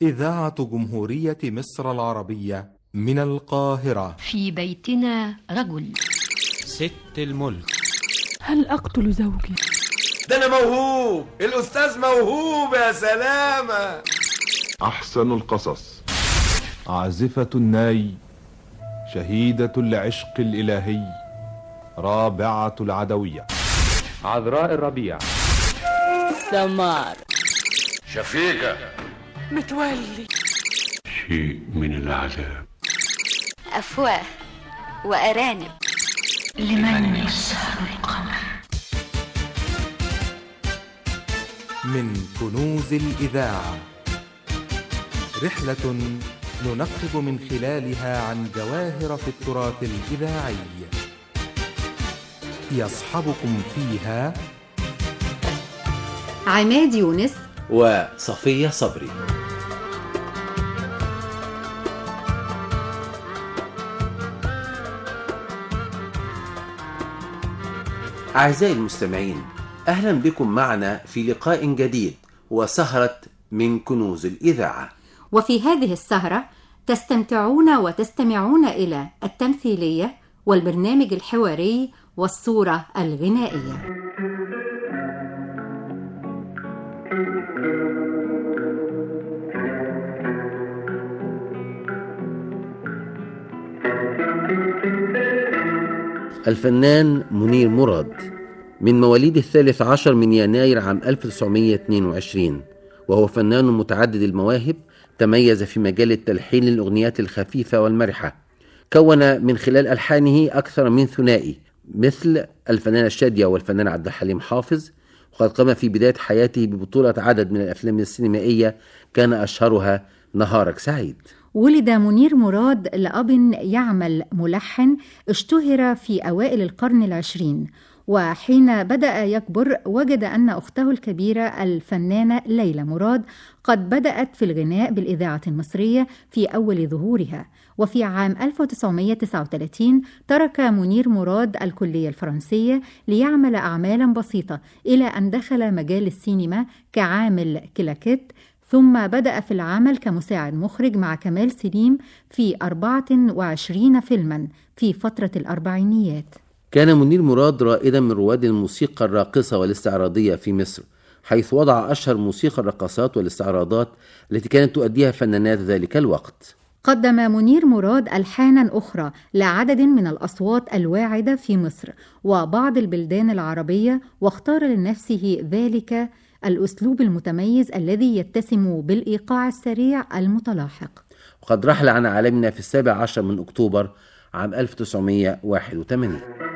إذاعة جمهورية مصر العربية من القاهرة في بيتنا رجل ست الملك هل أقتل زوجي؟ ده أنا موهوب الأستاذ موهوب يا سلامة أحسن القصص عازفة الناي شهيدة العشق الإلهي رابعة العدوية عذراء الربيع سمار شفيقة متولي شيء من العذاب أفواه وأرانب لمن يسهر القمر من كنوز الإذاعة رحلة ننقب من خلالها عن جواهر في التراث الإذاعي يصحبكم فيها عماد يونس وصفية صبري أعزائي المستمعين أهلا بكم معنا في لقاء جديد وسهرة من كنوز الإذاعة وفي هذه السهرة تستمتعون وتستمعون إلى التمثيلية والبرنامج الحواري والصورة الغنائية الفنان منير مراد من مواليد الثالث عشر من يناير عام 1922 وهو فنان متعدد المواهب تميز في مجال التلحين للأغنيات الخفيفة والمرحة كون من خلال ألحانه أكثر من ثنائي مثل الفنانة الشادية والفنان عبد الحليم حافظ وقد قام في بداية حياته ببطولة عدد من الأفلام السينمائية كان أشهرها نهارك سعيد ولد منير مراد لأب يعمل ملحن اشتهر في أوائل القرن العشرين وحين بدأ يكبر وجد أن أخته الكبيرة الفنانة ليلى مراد قد بدأت في الغناء بالإذاعة المصرية في أول ظهورها وفي عام 1939 ترك منير مراد الكلية الفرنسية ليعمل أعمالا بسيطة إلى أن دخل مجال السينما كعامل كلاكيت ثم بدأ في العمل كمساعد مخرج مع كمال سليم في 24 فيلما في فترة الأربعينيات كان منير مراد رائدا من رواد الموسيقى الراقصة والاستعراضية في مصر حيث وضع أشهر موسيقى الرقصات والاستعراضات التي كانت تؤديها فنانات ذلك الوقت قدم منير مراد ألحانا أخرى لعدد من الأصوات الواعدة في مصر وبعض البلدان العربية واختار لنفسه ذلك الأسلوب المتميز الذي يتسم بالإيقاع السريع المتلاحق وقد رحل عن عالمنا في السابع عشر من أكتوبر عام 1981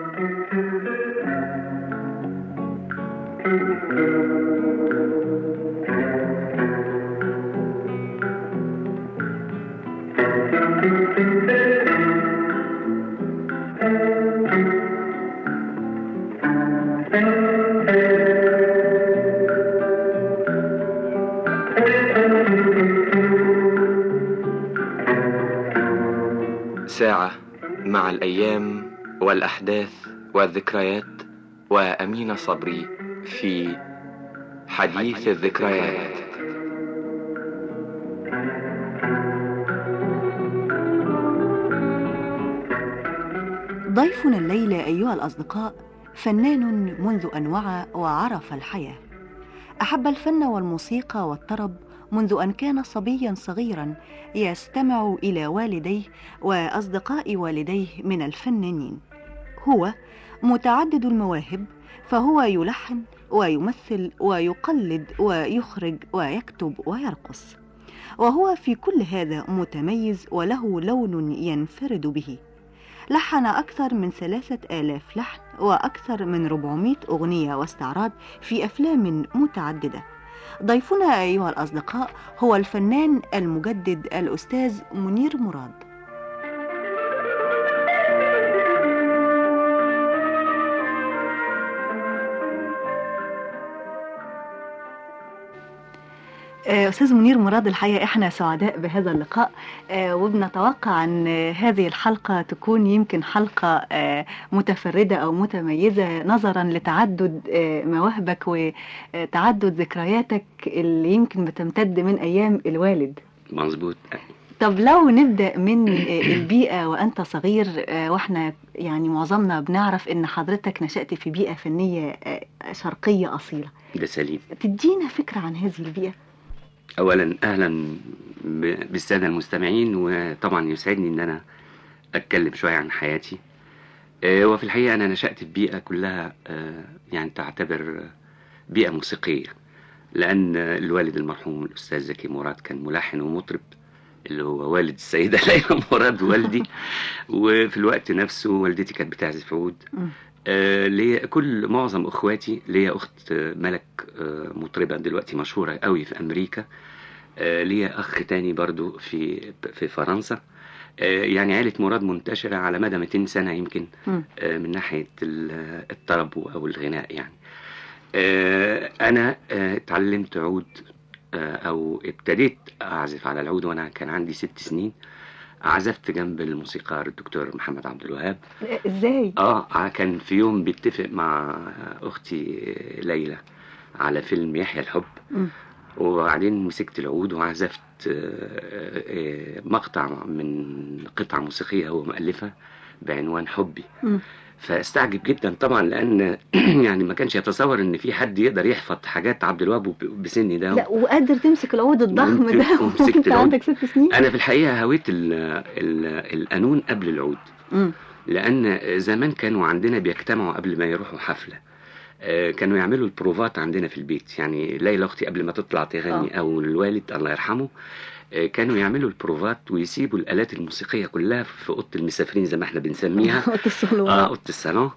ساعة مع الأيام والأحداث والذكريات وأمين صبري في حديث الذكريات ضيفنا الليلة أيها الأصدقاء فنان منذ أن وعى وعرف الحياة أحب الفن والموسيقى والطرب منذ أن كان صبيا صغيرا يستمع إلى والديه وأصدقاء والديه من الفنانين هو متعدد المواهب فهو يلحن ويمثل ويقلد ويخرج ويكتب ويرقص وهو في كل هذا متميز وله لون ينفرد به لحن أكثر من ثلاثة آلاف لحن وأكثر من 400 أغنية واستعراض في أفلام متعددة ضيفنا أيها الأصدقاء هو الفنان المجدد الأستاذ منير مراد أستاذ منير مراد الحقيقة إحنا سعداء بهذا اللقاء وبنتوقع أن هذه الحلقة تكون يمكن حلقة متفردة أو متميزة نظرا لتعدد مواهبك وتعدد ذكرياتك اللي يمكن بتمتد من أيام الوالد مظبوط طب لو نبدأ من البيئة وأنت صغير آه، وإحنا يعني معظمنا بنعرف إن حضرتك نشأت في بيئة فنية آه، شرقية أصيلة ده سليم تدينا فكرة عن هذه البيئة اولا اهلا ب- بالساده المستمعين وطبعا يسعدني ان انا اتكلم شويه عن حياتي آه، وفي الحقيقه انا نشات في بيئه كلها آه، يعني تعتبر بيئه موسيقيه لان الوالد المرحوم الاستاذ زكي مراد كان ملحن ومطرب اللي هو والد السيده ليلى مراد والدي وفي الوقت نفسه والدتي كانت بتعزف عود آه، ليا كل معظم اخواتي ليا اخت آه، ملك آه، مطربه دلوقتي مشهوره قوي في امريكا آه، ليا اخ تاني برضو في في فرنسا آه، يعني عائله مراد منتشره على مدى 200 سنه يمكن مم. آه، من ناحيه ال- الطرب او الغناء يعني آه، انا آه، اتعلمت عود آه، او ابتديت اعزف على العود وانا كان عندي ست سنين عزفت جنب الموسيقار الدكتور محمد عبد الوهاب إزاي؟ اه كان في يوم بيتفق مع اختي ليلى على فيلم يحيى الحب مم. وبعدين مسكت العود وعزفت آه، آه، مقطع من قطعة موسيقية هو مؤلفها بعنوان حبي مم. فاستعجب جدا طبعا لان يعني ما كانش يتصور ان في حد يقدر يحفظ حاجات عبد الوهاب وب- بسني ده لا وقادر تمسك العود الضخم وانت- ده ومسكت وانت العود. عندك ست سنين انا في الحقيقه هويت ال ال القانون قبل العود مم. لان زمان كانوا عندنا بيجتمعوا قبل ما يروحوا حفله آه، كانوا يعملوا البروفات عندنا في البيت يعني ليلى اختي قبل ما تطلع تغني آه. او الوالد الله يرحمه آه، كانوا يعملوا البروفات ويسيبوا الالات الموسيقيه كلها في اوضه المسافرين زي ما احنا بنسميها اوضه الصالون اه اوضه الصالون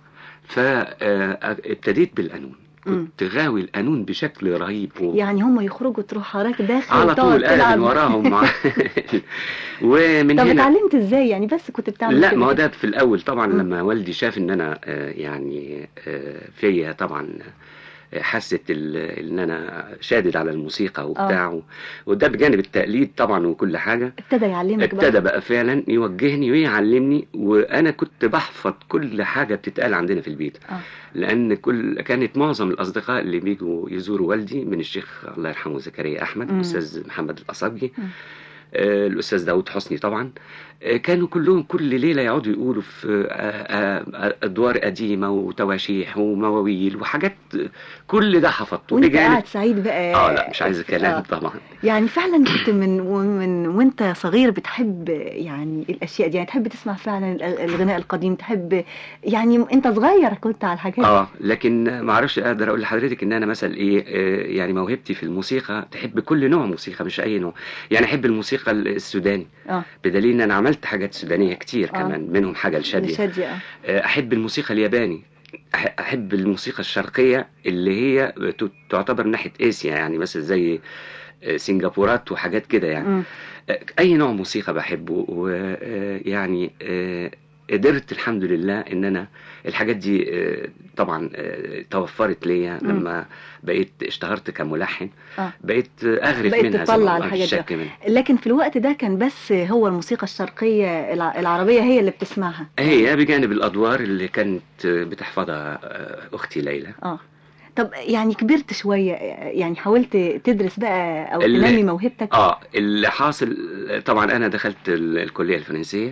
فابتديت بالقانون مم. كنت غاوي القانون بشكل رهيب و... يعني هم يخرجوا تروح حضرتك داخل على وتقعد طول قاعد تلعب. وراهم مع... ومن طب هنا اتعلمت ازاي يعني بس كنت بتعمل لا كده ما هو كده؟ ده في الاول طبعا مم. لما والدي شاف ان انا آه، يعني آه، فيا طبعا آه، حست ال- ان انا شادد على الموسيقى وبتاع و- وده بجانب التقليد طبعا وكل حاجه ابتدى يعلمك بقى ابتدى بقى فعلا يوجهني ويعلمني وانا كنت بحفظ كل حاجه بتتقال عندنا في البيت آه. لان كل كانت معظم الاصدقاء اللي بيجوا يزوروا والدي من الشيخ الله يرحمه زكريا احمد مم. الاستاذ محمد الاصابجي مم. آه، الاستاذ داود حسني طبعا آه، كانوا كلهم كل ليله يقعدوا يقولوا في آه، آه، ادوار قديمه وتواشيح ومواويل وحاجات آه، كل ده حفظته وانت بجانب قاعد سعيد بقى اه لا مش عايز كلام آه. طبعا يعني فعلا كنت من ومن وانت صغير بتحب يعني الاشياء دي يعني تحب تسمع فعلا ال- الغناء القديم تحب يعني انت صغير كنت على الحاجات دي اه لكن ما اعرفش اقدر اقول لحضرتك ان انا مثلا ايه آه، يعني موهبتي في الموسيقى تحب كل نوع موسيقى مش اي نوع يعني احب الموسيقى السوداني اه بدليل ان انا عملت حاجات سودانيه كتير آه. كمان منهم حاجه لشاديه شادية اه آه، احب الموسيقى الياباني أح- احب الموسيقى الشرقيه اللي هي ت- تعتبر ناحيه اسيا يعني مثلا زي آه، سنغافورات وحاجات كده يعني مم. آه، اي نوع موسيقى بحبه ويعني قدرت الحمد لله ان انا الحاجات دي آه، طبعا آه، توفرت ليا مم. لما بقيت اشتهرت كملحن آه. بقيت آه، اغرف بقيت منها زي تطلع ما الله الحاجات دي. الشك منها لكن في الوقت ده كان بس هو الموسيقى الشرقية الع- العربية هي اللي بتسمعها هي بجانب الادوار اللي كانت آه، بتحفظها آه، اختي ليلى اه طب يعني كبرت شوية يعني حاولت تدرس بقى او اللي- تنمي موهبتك اه اللي حاصل طبعا انا دخلت ال- الكليه الفرنسيه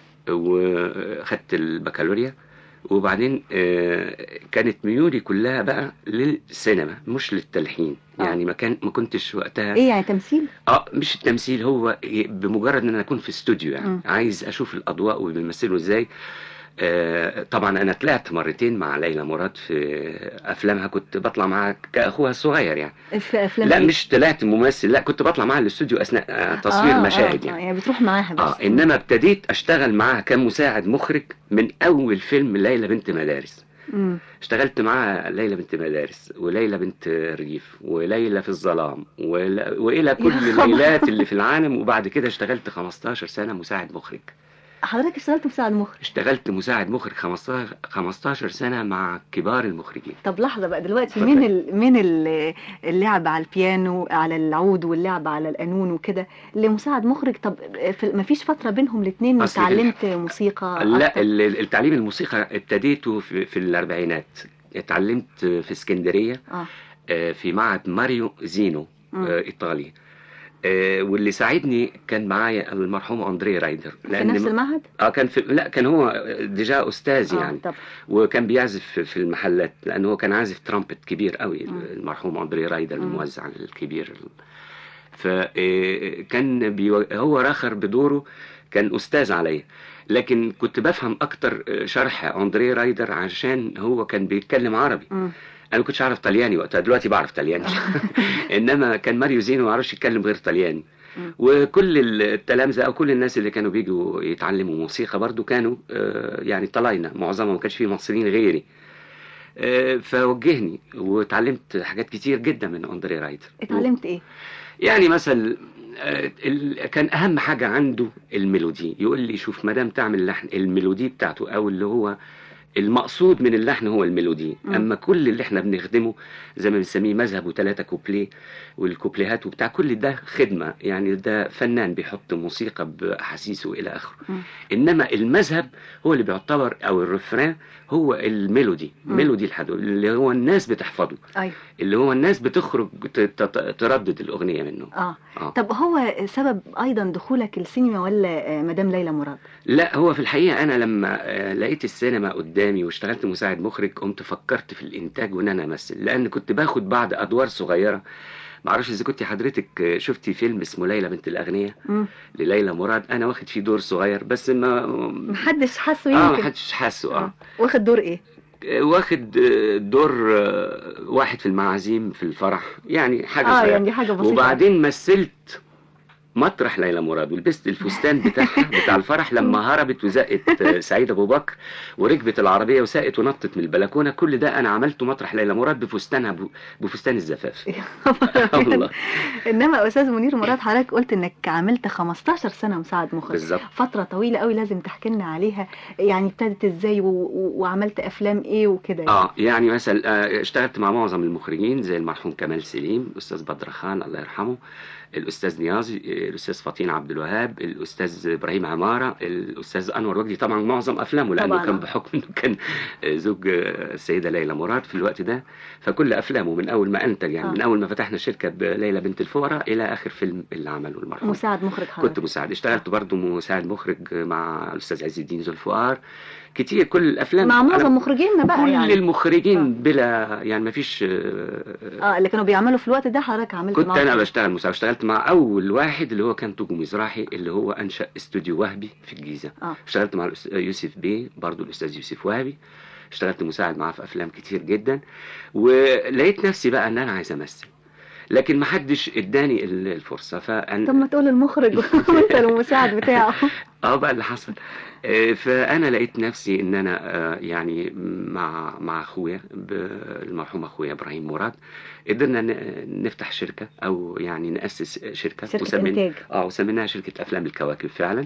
وخدت البكالوريا وبعدين آه، كانت ميولي كلها بقى للسينما مش للتلحين آه. يعني ما كان ما كنتش وقتها ايه يعني تمثيل اه مش التمثيل هو بمجرد ان انا اكون في استوديو يعني مم. عايز اشوف الاضواء وبيمثلوا ازاي آه طبعا انا طلعت مرتين مع ليلى مراد في افلامها كنت بطلع معاها كاخوها الصغير يعني في افلام لا إيه؟ مش طلعت ممثل لا كنت بطلع معاها الاستوديو اثناء آه، تصوير آه، مشاهد آه يعني آه يعني بتروح معاها بس اه انما ابتديت اشتغل معاها كمساعد مخرج من اول فيلم ليلى بنت مدارس مم. اشتغلت معاها ليلى بنت مدارس وليلى بنت الريف وليلى في الظلام ول... والى كل يا خبر. الليلات اللي في العالم وبعد كده اشتغلت 15 سنه مساعد مخرج حضرتك اشتغلت مساعد مخرج اشتغلت مساعد مخرج 15 15 سنه مع كبار المخرجين طب لحظة بقى دلوقتي اتفضل. من ال... من ال... اللعب على البيانو على العود واللعب على القانون وكده لمساعد مخرج طب في... مفيش فترة بينهم الاثنين أصل اتعلمت موسيقى لا أكتر؟ ال- ال- التعليم الموسيقى ابتديته في, في الاربعينات اتعلمت في اسكندريه اه آه، في معهد ماريو زينو مم. آه، ايطالي آه، واللي ساعدني كان معايا المرحوم اندري رايدر في نفس المعهد؟ اه كان في لا كان هو ديجا استاذ آه، يعني طب. وكان بيعزف في- في المحلات لانه هو كان عازف ترامبت كبير قوي المرحوم اندري رايدر الموزع الكبير فكان بيو... هو راخر بدوره كان استاذ عليا لكن كنت بفهم اكتر آه، شرح اندري رايدر عشان هو كان بيتكلم عربي مم. انا ما كنتش اعرف طلياني وقتها دلوقتي بعرف طلياني انما كان ماريو زينو ما يعرفش يتكلم غير طلياني وكل التلامذه او كل الناس اللي كانوا بيجوا يتعلموا موسيقى برضو كانوا آه، يعني طلاينه معظمهم ما كانش فيه مصريين غيري آه، فوجهني واتعلمت حاجات كتير جدا من اندري رايدر اتعلمت ايه؟ يعني مثلا آه، ال- كان اهم حاجه عنده الميلودي يقول لي شوف ما دام تعمل لحن الميلودي بتاعته او اللي هو المقصود من اللحن هو الميلودي مم. اما كل اللي احنا بنخدمه زي ما بنسميه مذهب وثلاثه كوبليه والكوبليهات وبتاع كل ده خدمه يعني ده فنان بيحط موسيقى باحاسيسه الى اخره انما المذهب هو اللي بيعتبر او الرفران هو الميلودي مم. ميلودي الحدو اللي هو الناس بتحفظه ايوه اللي هو الناس بتخرج ت- ت- تردد الاغنيه منه اه آه. طب هو سبب ايضا دخولك السينما ولا آه، مدام ليلى مراد؟ لا هو في الحقيقة أنا لما آه، لقيت السينما قدامي واشتغلت مساعد مخرج قمت فكرت في الإنتاج وإن أنا أمثل لأن كنت باخد بعض أدوار صغيرة معرفش إذا كنت حضرتك آه، شفتي فيلم اسمه ليلى بنت الأغنياء مم. لليلى مراد أنا واخد فيه دور صغير بس ما محدش حاسه آه يمكن محدش حاسه آه واخد دور ايه؟ آه، واخد آه، دور آه، واحد في المعازيم في الفرح يعني حاجة اه صغيرة. يعني دي حاجه بسيطه وبعدين مثلت مطرح ليلى مراد ولبست الفستان بتاعها بتاع الفرح لما هربت وزقت آه، سعيد ابو بكر وركبت العربيه وسقت ونطت من البلكونه كل ده انا عملته مطرح ليلى مراد بفستانها ب- بفستان الزفاف آه والله انما استاذ منير مراد حضرتك قلت انك عملت 15 سنه مساعد مخرج بالظبط فتره طويله قوي لازم تحكي لنا عليها يعني ابتدت ازاي و... و... وعملت افلام ايه وكده يعني. اه يعني مثلا آه، اشتغلت مع معظم المخرجين زي المرحوم كمال سليم الاستاذ بدر خان الله يرحمه الاستاذ نيازي آه، الاستاذ فطين عبد الوهاب الاستاذ ابراهيم عماره الاستاذ انور وجدي طبعا معظم افلامه لانه طبعاً. كان بحكم انه كان آه، زوج آه، السيده ليلى مراد في الوقت ده فكل افلامه من اول ما انتج يعني آه. من اول ما فتحنا شركه بليلى بنت الفقراء الى اخر فيلم اللي عمله المرحوم مساعد مخرج حضرتك كنت مساعد اشتغلت برضه مساعد مخرج مع الاستاذ عز الدين ذو الفقار كتير كل الافلام مع معظم أنا- مخرجينا بقى كل يعني المخرجين بلا يعني ما فيش اه اللي كانوا بيعملوا في الوقت ده حضرتك عملت كنت معاهم انا إيه؟ بشتغل مساعد اشتغلت مع اول واحد اللي هو كان توجو مزراحي اللي هو انشا استوديو وهبي في الجيزه اه اشتغلت مع الأس- يوسف بيه برضو الاستاذ يوسف وهبي اشتغلت مساعد معاه في افلام كتير جدا ولقيت نفسي بقى ان انا عايز امثل لكن ما حدش اداني ال- الفرصه فأن طب ما تقول المخرج وانت المساعد بتاعه اه بقى اللي حصل آه، فانا لقيت نفسي ان انا آه، يعني مع مع اخويا ب- المرحوم اخويا ابراهيم مراد قدرنا ن- نفتح شركه او يعني ناسس شركه شركة وسمينا- إنتاج. اه وسميناها شركه افلام الكواكب فعلا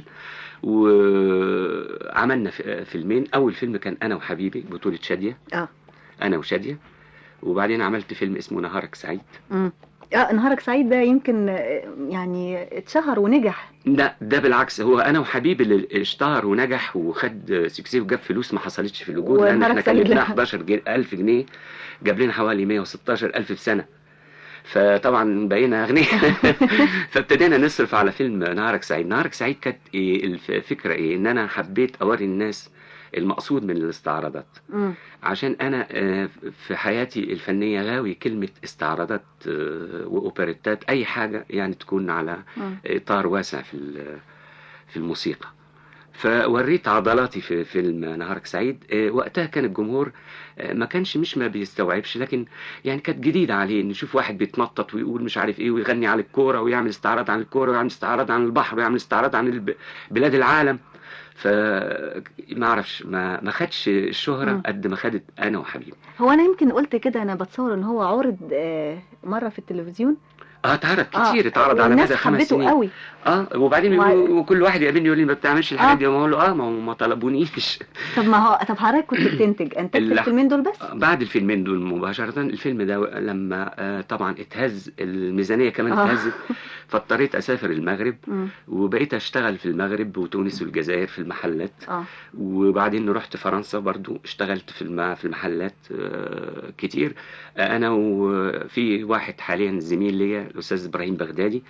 وعملنا ف- فيلمين اول فيلم كان انا وحبيبي بطوله شاديه اه انا وشاديه وبعدين عملت فيلم اسمه نهارك سعيد امم اه نهارك سعيد ده يمكن آه، يعني اتشهر ونجح لا ده بالعكس هو انا وحبيبي اللي اشتهر ونجح وخد سكسي وجاب فلوس ما حصلتش في الوجود لان ونهارك احنا سعيد كلفنا لا. 11 جنيه 1000 جنيه جاب لنا حوالي 116 الف في سنه فطبعا بقينا اغنياء فابتدينا نصرف على فيلم نهارك سعيد نهارك سعيد كانت ايه الفكره ايه ان انا حبيت اوري الناس المقصود من الاستعراضات مم. عشان انا آه، في حياتي الفنيه غاوي كلمه استعراضات آه، واوبريتات اي حاجه يعني تكون على مم. اطار واسع في ال- في الموسيقى فوريت عضلاتي في فيلم نهارك سعيد آه، وقتها كان الجمهور آه، ما كانش مش ما بيستوعبش لكن يعني كانت جديدة عليه ان يشوف واحد بيتنطط ويقول مش عارف ايه ويغني على الكورة ويعمل استعراض عن الكورة ويعمل استعراض عن البحر ويعمل استعراض عن الب- بلاد العالم فما اعرفش ما ما خدش الشهرة مم. قد ما خدت انا وحبيبي هو انا يمكن قلت كده انا بتصور ان هو عرض آه، مره في التلفزيون اه اتعرض آه، كتير اتعرض على والناس مدى خمس حبته سنين قوي. اه وبعدين وع- يقولوا وكل واحد يقابلني يقول لي ما بتعملش الحاجات آه. دي ما اقول له اه ما هو ما طلبونيش طب ما هو طب حضرتك كنت بتنتج انتجت ال- الفيلمين دول بس بعد الفيلمين دول مباشرة الفيلم ده لما آه طبعا اتهز الميزانية كمان آه. اتهزت فاضطريت اسافر المغرب مم. وبقيت اشتغل في المغرب وتونس والجزائر في المحلات اه وبعدين رحت فرنسا برضو اشتغلت في الم... في المحلات آه، كتير آه، انا وفي واحد حاليا زميل ليا الاستاذ ابراهيم بغدادي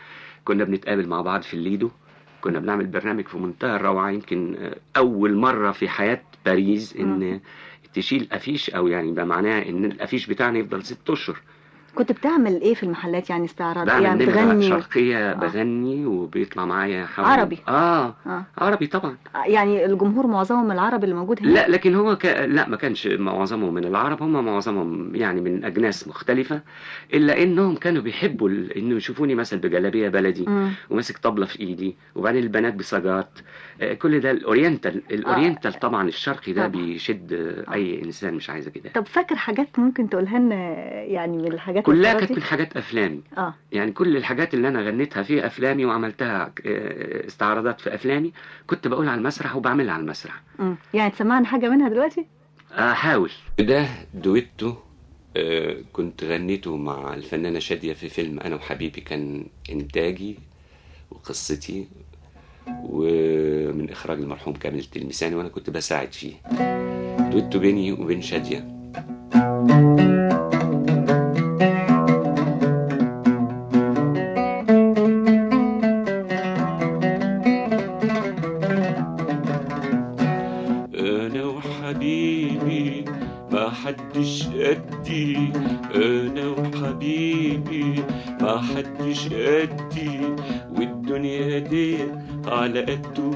كنا بنتقابل مع بعض في الليدو كنا بنعمل برنامج في منتهى الروعة يمكن آه، أول مرة في حياة باريس إن تشيل أفيش أو يعني ده معناه إن الأفيش بتاعنا يفضل ست أشهر كنت بتعمل ايه في المحلات يعني استعراض بعمل يعني نمرة بتغني شرقية بغني وبيطلع معايا حوالي عربي. آه آه. عربي طبعا يعني الجمهور معظمهم العربي اللي موجود هنا لا لكن هو ك... لا ما كانش معظمهم من العرب هم معظمهم يعني من اجناس مختلفه الا انهم كانوا بيحبوا ال... انه يشوفوني مثلا بجلابيه بلدي مم. وماسك طبله في ايدي وبعدين البنات بسجات آه، كل ده الاورينتال الاورينتال طبعا الشرقي ده طبعا. بيشد آه، اي انسان مش عايزه كده طب فاكر حاجات ممكن تقولها لنا يعني من الحاجات كلها الفرادي؟ كانت من حاجات افلامي اه يعني كل الحاجات اللي انا غنيتها في افلامي وعملتها آه، استعراضات في افلامي كنت بقولها على المسرح وبعملها على المسرح مم. يعني تسمعنا حاجه منها دلوقتي احاول ده دويتو آه، كنت غنيته مع الفنانة شادية في فيلم أنا وحبيبي كان إنتاجي وقصتي ومن إخراج المرحوم كامل التلمساني وأنا كنت بساعد فيه دويتو بيني وبين شادية انا وحبيبي ما حدش قدي انا وحبيبي ما حدش قدي والدنيا دي على قده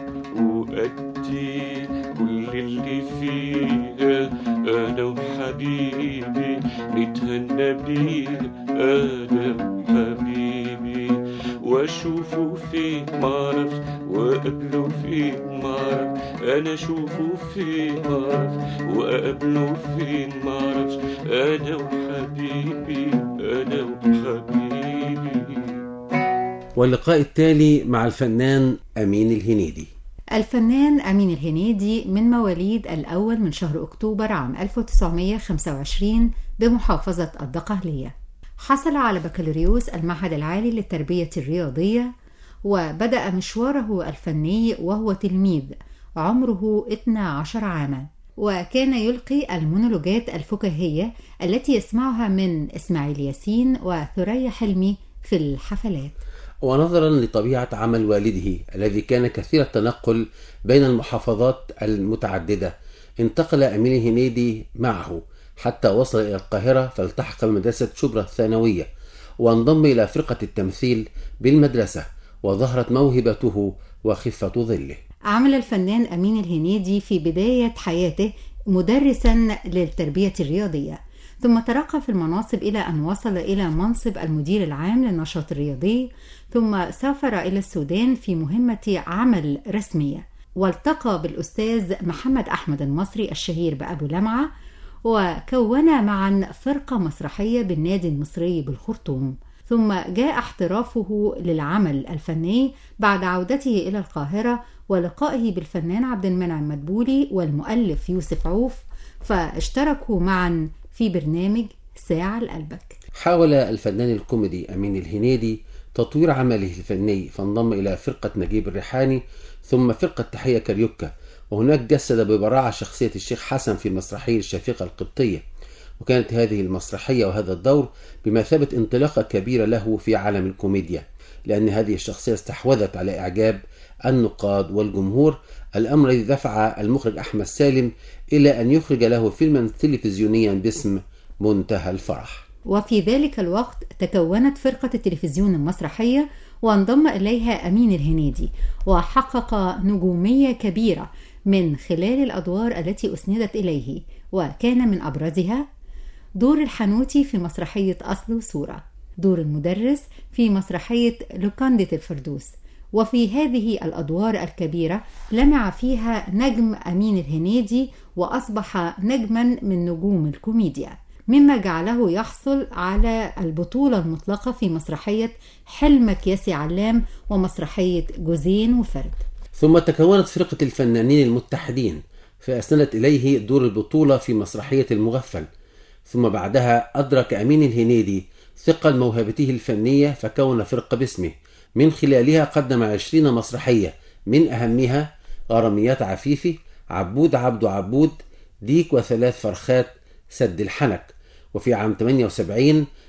وقدي كل اللي فيها انا وحبيبي نتهنى بيها انا وحبيبي واشوفه فين معرفش واقابله فين معرفش انا اشوفه فين معرفش واقابله فين معرفش انا وحبيبي انا وحبيبي واللقاء التالي مع الفنان أمين الهنيدي الفنان أمين الهنيدي من مواليد الأول من شهر أكتوبر عام 1925 بمحافظة الدقهلية حصل على بكالوريوس المعهد العالي للتربية الرياضية وبدأ مشواره الفني وهو تلميذ عمره 12 عاما وكان يلقي المونولوجات الفكاهية التي يسمعها من إسماعيل ياسين وثريا حلمي في الحفلات ونظرا لطبيعة عمل والده الذي كان كثير التنقل بين المحافظات المتعددة انتقل أمين الهنيدي معه حتى وصل إلى القاهرة فالتحق بمدرسة شبرا الثانوية وانضم إلى فرقة التمثيل بالمدرسة وظهرت موهبته وخفة ظله عمل الفنان أمين الهنيدي في بداية حياته مدرسا للتربية الرياضية ثم ترقى في المناصب إلى أن وصل إلى منصب المدير العام للنشاط الرياضي ثم سافر إلى السودان في مهمة عمل رسمية والتقى بالأستاذ محمد أحمد المصري الشهير بأبو لمعة وكونا معا فرقة مسرحية بالنادي المصري بالخرطوم ثم جاء احترافه للعمل الفني بعد عودته إلى القاهرة ولقائه بالفنان عبد المنعم مدبولي والمؤلف يوسف عوف فاشتركوا معا في برنامج ساعة لقلبك حاول الفنان الكوميدي أمين الهنيدي تطوير عمله الفني فانضم إلى فرقة نجيب الريحاني ثم فرقة تحية كاريوكا وهناك جسد ببراعة شخصية الشيخ حسن في مسرحية الشفيقة القبطية وكانت هذه المسرحية وهذا الدور بمثابة انطلاقة كبيرة له في عالم الكوميديا لأن هذه الشخصية استحوذت على إعجاب النقاد والجمهور الأمر الذي دفع المخرج أحمد سالم إلى أن يخرج له فيلما تلفزيونيا باسم منتهى الفرح وفي ذلك الوقت تكونت فرقة التلفزيون المسرحية وانضم إليها أمين الهنيدي وحقق نجومية كبيرة من خلال الأدوار التي أسندت إليه وكان من أبرزها دور الحنوتي في مسرحية أصل وصورة دور المدرس في مسرحية لوكاندة الفردوس وفي هذه الأدوار الكبيرة لمع فيها نجم أمين الهنيدي وأصبح نجما من نجوم الكوميديا مما جعله يحصل على البطولة المطلقة في مسرحية حلمك يا سي علام ومسرحية جوزين وفرد ثم تكونت فرقة الفنانين المتحدين فأسندت إليه دور البطولة في مسرحية المغفل ثم بعدها أدرك أمين الهنيدي ثقل موهبته الفنية فكون فرقة باسمه من خلالها قدم عشرين مسرحية من أهمها غراميات عفيفي عبود عبد عبود ديك وثلاث فرخات سد الحنك وفي عام 78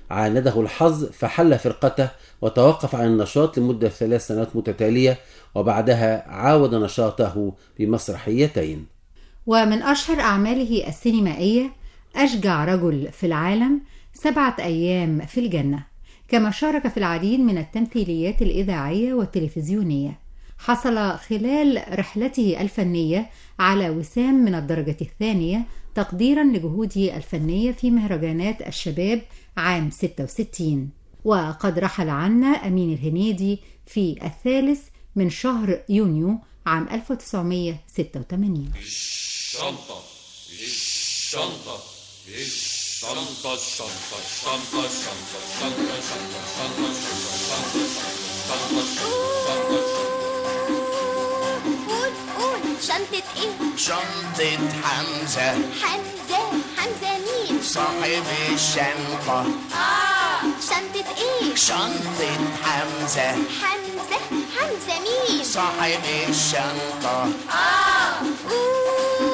عانده الحظ فحل فرقته وتوقف عن النشاط لمدة ثلاث سنوات متتالية وبعدها عاود نشاطه بمسرحيتين ومن أشهر أعماله السينمائية أشجع رجل في العالم سبعة أيام في الجنة كما شارك في العديد من التمثيليات الإذاعية والتلفزيونية حصل خلال رحلته الفنية على وسام من الدرجة الثانية تقديرا لجهوده الفنية في مهرجانات الشباب عام 66 وقد رحل عنا أمين الهنيدي في الثالث من شهر يونيو عام 1986 الشنطة الشنطة الشنطة الشنطة الشنطة الشنطة الشنطة الشنطة الشنطة الشنطة الشنطة قول قول شنطة ايه؟ شنطة حمزة حمزة حمزة مين؟ صاحب الشنطة اه شنطة ايه؟ شنطة حمزة حمزة حمزة مين؟ صاحب الشنطة اه قول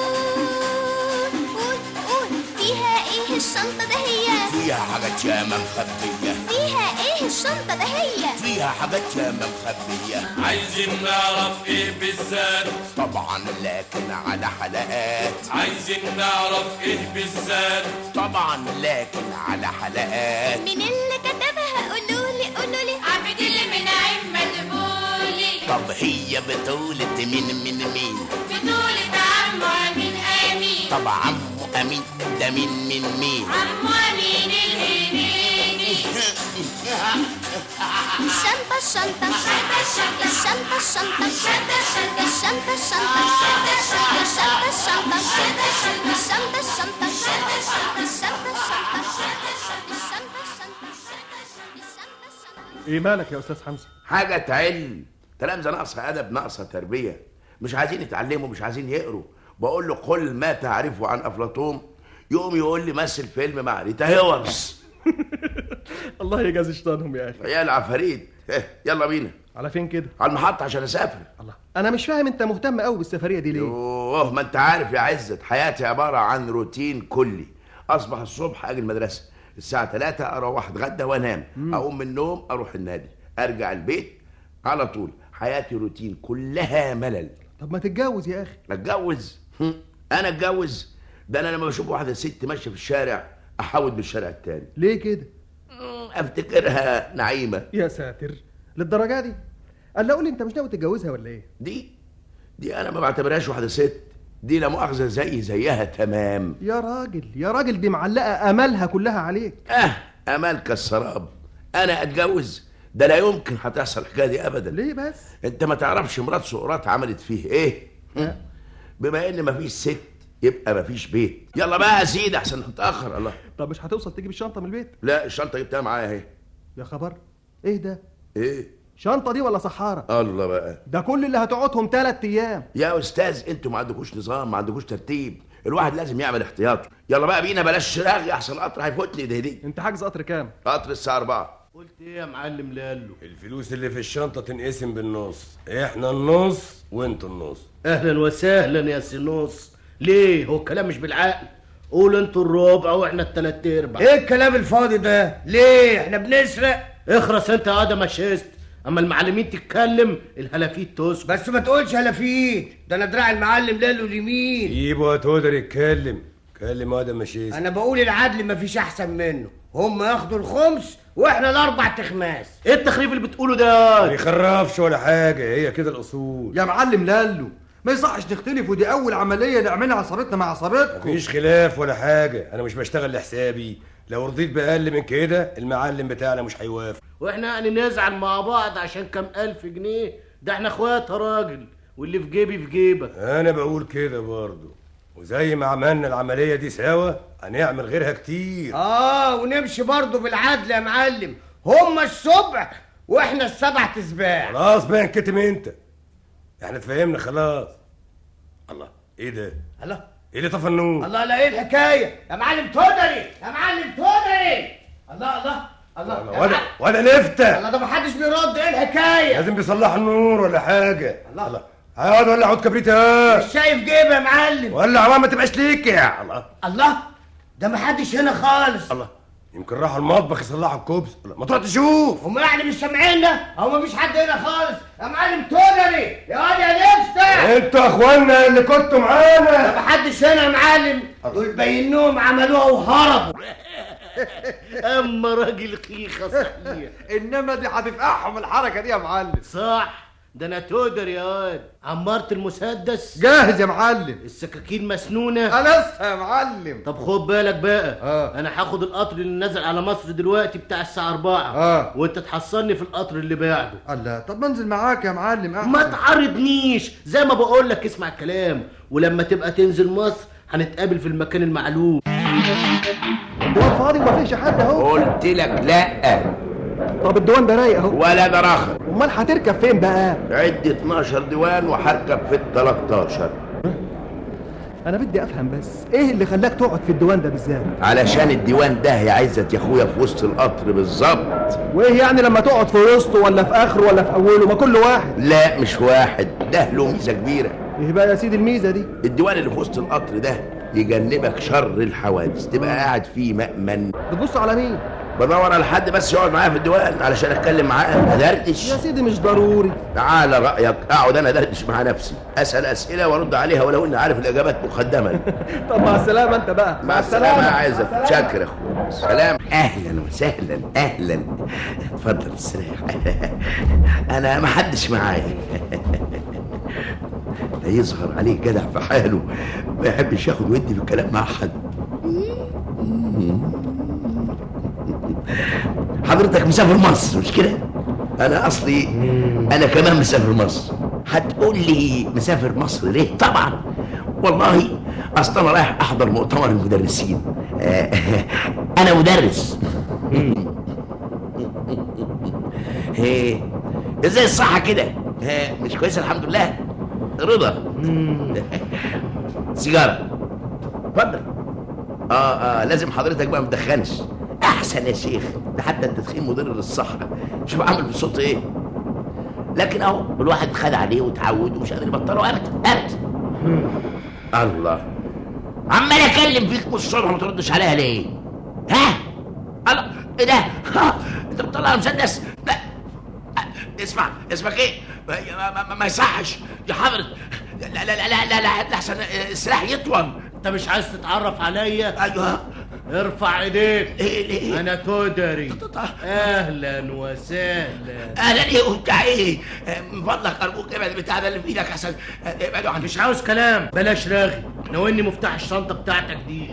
قول قول فيها ايه الشنطة دهية؟ فيها حاجات ياما مخبية فيها ايه الشنطة دهية؟ فيها حاجات ياما مخبية عايزين نعرف ايه بالذات طبعا لكن على حلقات عايزين نعرف ايه بالذات طبعا لكن على حلقات مين اللي كتبها قولولي قولولي عبد المنعم مدبولي طب هي بطولة مين من مين بطولة عمو أمين أمين طب عمو أمين ده مين من مين عمو أمين الهنيدي الشنطة الشنطة الشنطة الشنطة الشنطة الشنطة الشنطة الشنطة الشنطة الشنطة الشنطة الشنطة الشنطة ايه مالك يا استاذ حمزه حاجة تعل تلامذة ناقصة أدب ناقصة تربية مش عايزين يتعلموا مش عايزين يقروا بقول له قل ما تعرفه عن أفلاطون يقوم يقول لي مثل فيلم مع ريتا هيورس الله يجازي شيطانهم يا اخي عيال عفاريت إيه، يلا بينا على فين كده على المحطة عشان أسافر الله انا مش فاهم انت مهتم قوي بالسفريه دي ليه يوه ما أنت عارف يا عزت حياتي عبارة عن روتين كلي أصبح الصبح أجي المدرسة الساعة 3 أروح أتغدى وأنام أقوم من النوم أروح النادي أرجع البيت على طول حياتي روتين كلها ملل طب ما تتجوز يا اخي اتجوز هم، انا اتجوز ده انا لما بشوف واحده ست ماشيه في الشارع احاول بالشارع التاني ليه كده افتكرها نعيمه يا ساتر للدرجه دي قال لا قول لي انت مش ناوي تتجوزها ولا ايه دي دي انا ما بعتبرهاش واحده ست دي لا مؤاخذه زي زيها تمام يا راجل يا راجل دي معلقه املها كلها عليك اه امال كالسراب انا اتجوز ده لا يمكن هتحصل الحكايه دي ابدا ليه بس انت ما تعرفش مرات سقراط عملت فيه ايه هم؟ بما ان مفيش ست يبقى مفيش بيت يلا بقى يا سيدي احسن نتاخر الله طب مش هتوصل تجيب الشنطه من البيت لا الشنطه جبتها معايا اهي يا خبر ايه ده ايه شنطه دي ولا صحاره الله بقى ده كل اللي هتقعدهم ثلاث ايام يا استاذ انتوا ما عندكوش نظام ما عندكوش ترتيب الواحد لازم يعمل احتياط يلا بقى بينا بلاش رغي احسن القطر هيفوتني ده دي انت حاجز قطر كام قطر الساعه 4 قلت ايه يا معلم لالو الفلوس اللي في الشنطة تنقسم بالنص احنا النص وانتوا النص اهلا وسهلا يا سينوس ليه هو الكلام مش بالعقل قول انتوا الربع واحنا التلات ارباع ايه الكلام الفاضي ده ليه احنا بنسرق اخرس انت يا ادم شيست اما المعلمين تتكلم الهلافيت تسكت بس ما تقولش هلافيت ده انا دراع المعلم لالو اليمين يبقى تقدر يتكلم كلم ادم مشيت انا بقول العدل مفيش احسن منه هم ياخدوا الخمس واحنا الاربع تخماس ايه التخريف اللي بتقوله ده ما يخرفش ولا حاجة هي كده الأصول يا معلم لالو ما يصحش نختلف ودي أول عملية نعملها عصابتنا مع عصابتكم مفيش خلاف ولا حاجة أنا مش بشتغل لحسابي لو رضيت بأقل من كده المعلم بتاعنا مش هيوافق واحنا يعني نزعل مع بعض عشان كام الف جنيه ده احنا اخوات يا راجل واللي في جيبي في جيبك أنا بقول كده برضه وزي ما عملنا العملية دي سوا هنعمل غيرها كتير اه ونمشي برضه بالعدل يا معلم هم السبع واحنا السبع تسباع خلاص بقى انكتم انت احنا اتفهمنا خلاص الله ايه ده الله ايه اللي طفى النور الله لا ايه الحكايه يا معلم تودري يا معلم تودري الله الله الله يا ولا معلم. ولا لفتة الله ده محدش بيرد ايه الحكايه لازم بيصلحوا النور ولا حاجة الله الله هيقعد ولا عود كبريت يا مش شايف جيبه يا معلم ولا عوام ما تبقاش ليك يا الله الله ده محدش هنا خالص الله يمكن راحوا المطبخ يصلحوا الكوبس ما تروح تشوف هم يعني مش سامعيننا او مفيش حد هنا خالص يا معلم تونري يا واد يا نفتح انتوا اخوانا اللي كنتوا معانا ما حدش هنا يا معلم دول بينهم عملوها وهربوا اما راجل خيخه صحيح انما دي هتفقعهم الحركه دي يا معلم صح ده انا تودر يا واد عمرت المسدس جاهز يا معلم السكاكين مسنونه انا لسه يا معلم طب خد بالك بقى آه. انا هاخد القطر اللي نازل على مصر دلوقتي بتاع الساعه 4 آه. وانت تحصلني في القطر اللي بعده الله طب ما انزل معاك يا معلم احسن ما تعرضنيش زي ما بقول لك اسمع الكلام ولما تبقى تنزل مصر هنتقابل في المكان المعلوم الديوان فاضي ومفيش حد اهو قلت لك لا طب الديوان ده رايق اهو ولا ده رخم امال هتركب فين بقى عدي 12 ديوان وهركب في ال 13 انا بدي افهم بس ايه اللي خلاك تقعد في الديوان ده بالذات علشان الديوان ده يا عزت يا اخويا في وسط القطر بالظبط وايه يعني لما تقعد في وسطه ولا في اخره ولا في اوله ما كل واحد لا مش واحد ده له ميزه كبيره ايه بقى يا سيدي الميزه دي الديوان اللي في وسط القطر ده يجنبك شر الحوادث تبقى قاعد فيه مأمن بتبص على مين بدور على حد بس يقعد معايا في الديوان علشان اتكلم معاه ادردش يا سيدي مش ضروري تعالى رايك اقعد انا ادردش مع نفسي اسال اسئله وارد عليها ولو اني عارف الاجابات مقدما طب مع السلامه انت بقى مع السلامه يا عايزك شكر يا اخويا سلام اهلا وسهلا اهلا اتفضل استريح انا ما حدش معايا ده يظهر عليه جدع في حاله ما يحبش ياخد ودي في الكلام مع حد حضرتك مسافر مصر مش كده انا اصلي انا كمان مسافر مصر هتقول لي مسافر مصر ليه طبعا والله اصل انا رايح احضر مؤتمر المدرسين آه، انا مدرس ايه ازاي الصحة كده آه، مش كويسة الحمد لله رضا سيجارة اتفضل اه اه لازم حضرتك بقى متدخنش احسن يا شيخ ده حتى التدخين مضر للصحة شوف عامل بصوت ايه لكن اهو الواحد خد عليه وتعود ومش قادر يبطله ابدا ابدا الله عمال اكلم فيك من الصبح ما تردش عليها ليه ها الله ايه ده ها انت بتطلع مسدس لا اسمع اسمك ايه ما, ما, ما, ما يصحش يا حضرة لا لا لا لا لا, لا احسن السلاح يطول انت مش عايز تتعرف عليا ايوه ارفع ايديك ايه ليه انا تودري اهلا وسهلا اهلا ايه وبتاع ايه آه، من فضلك ارجوك ابعد البتاع ده اللي في ايدك احسن آه، ابعدوا عني مش عاوز كلام بلاش راغي ناولني مفتاح الشنطه بتاعتك دي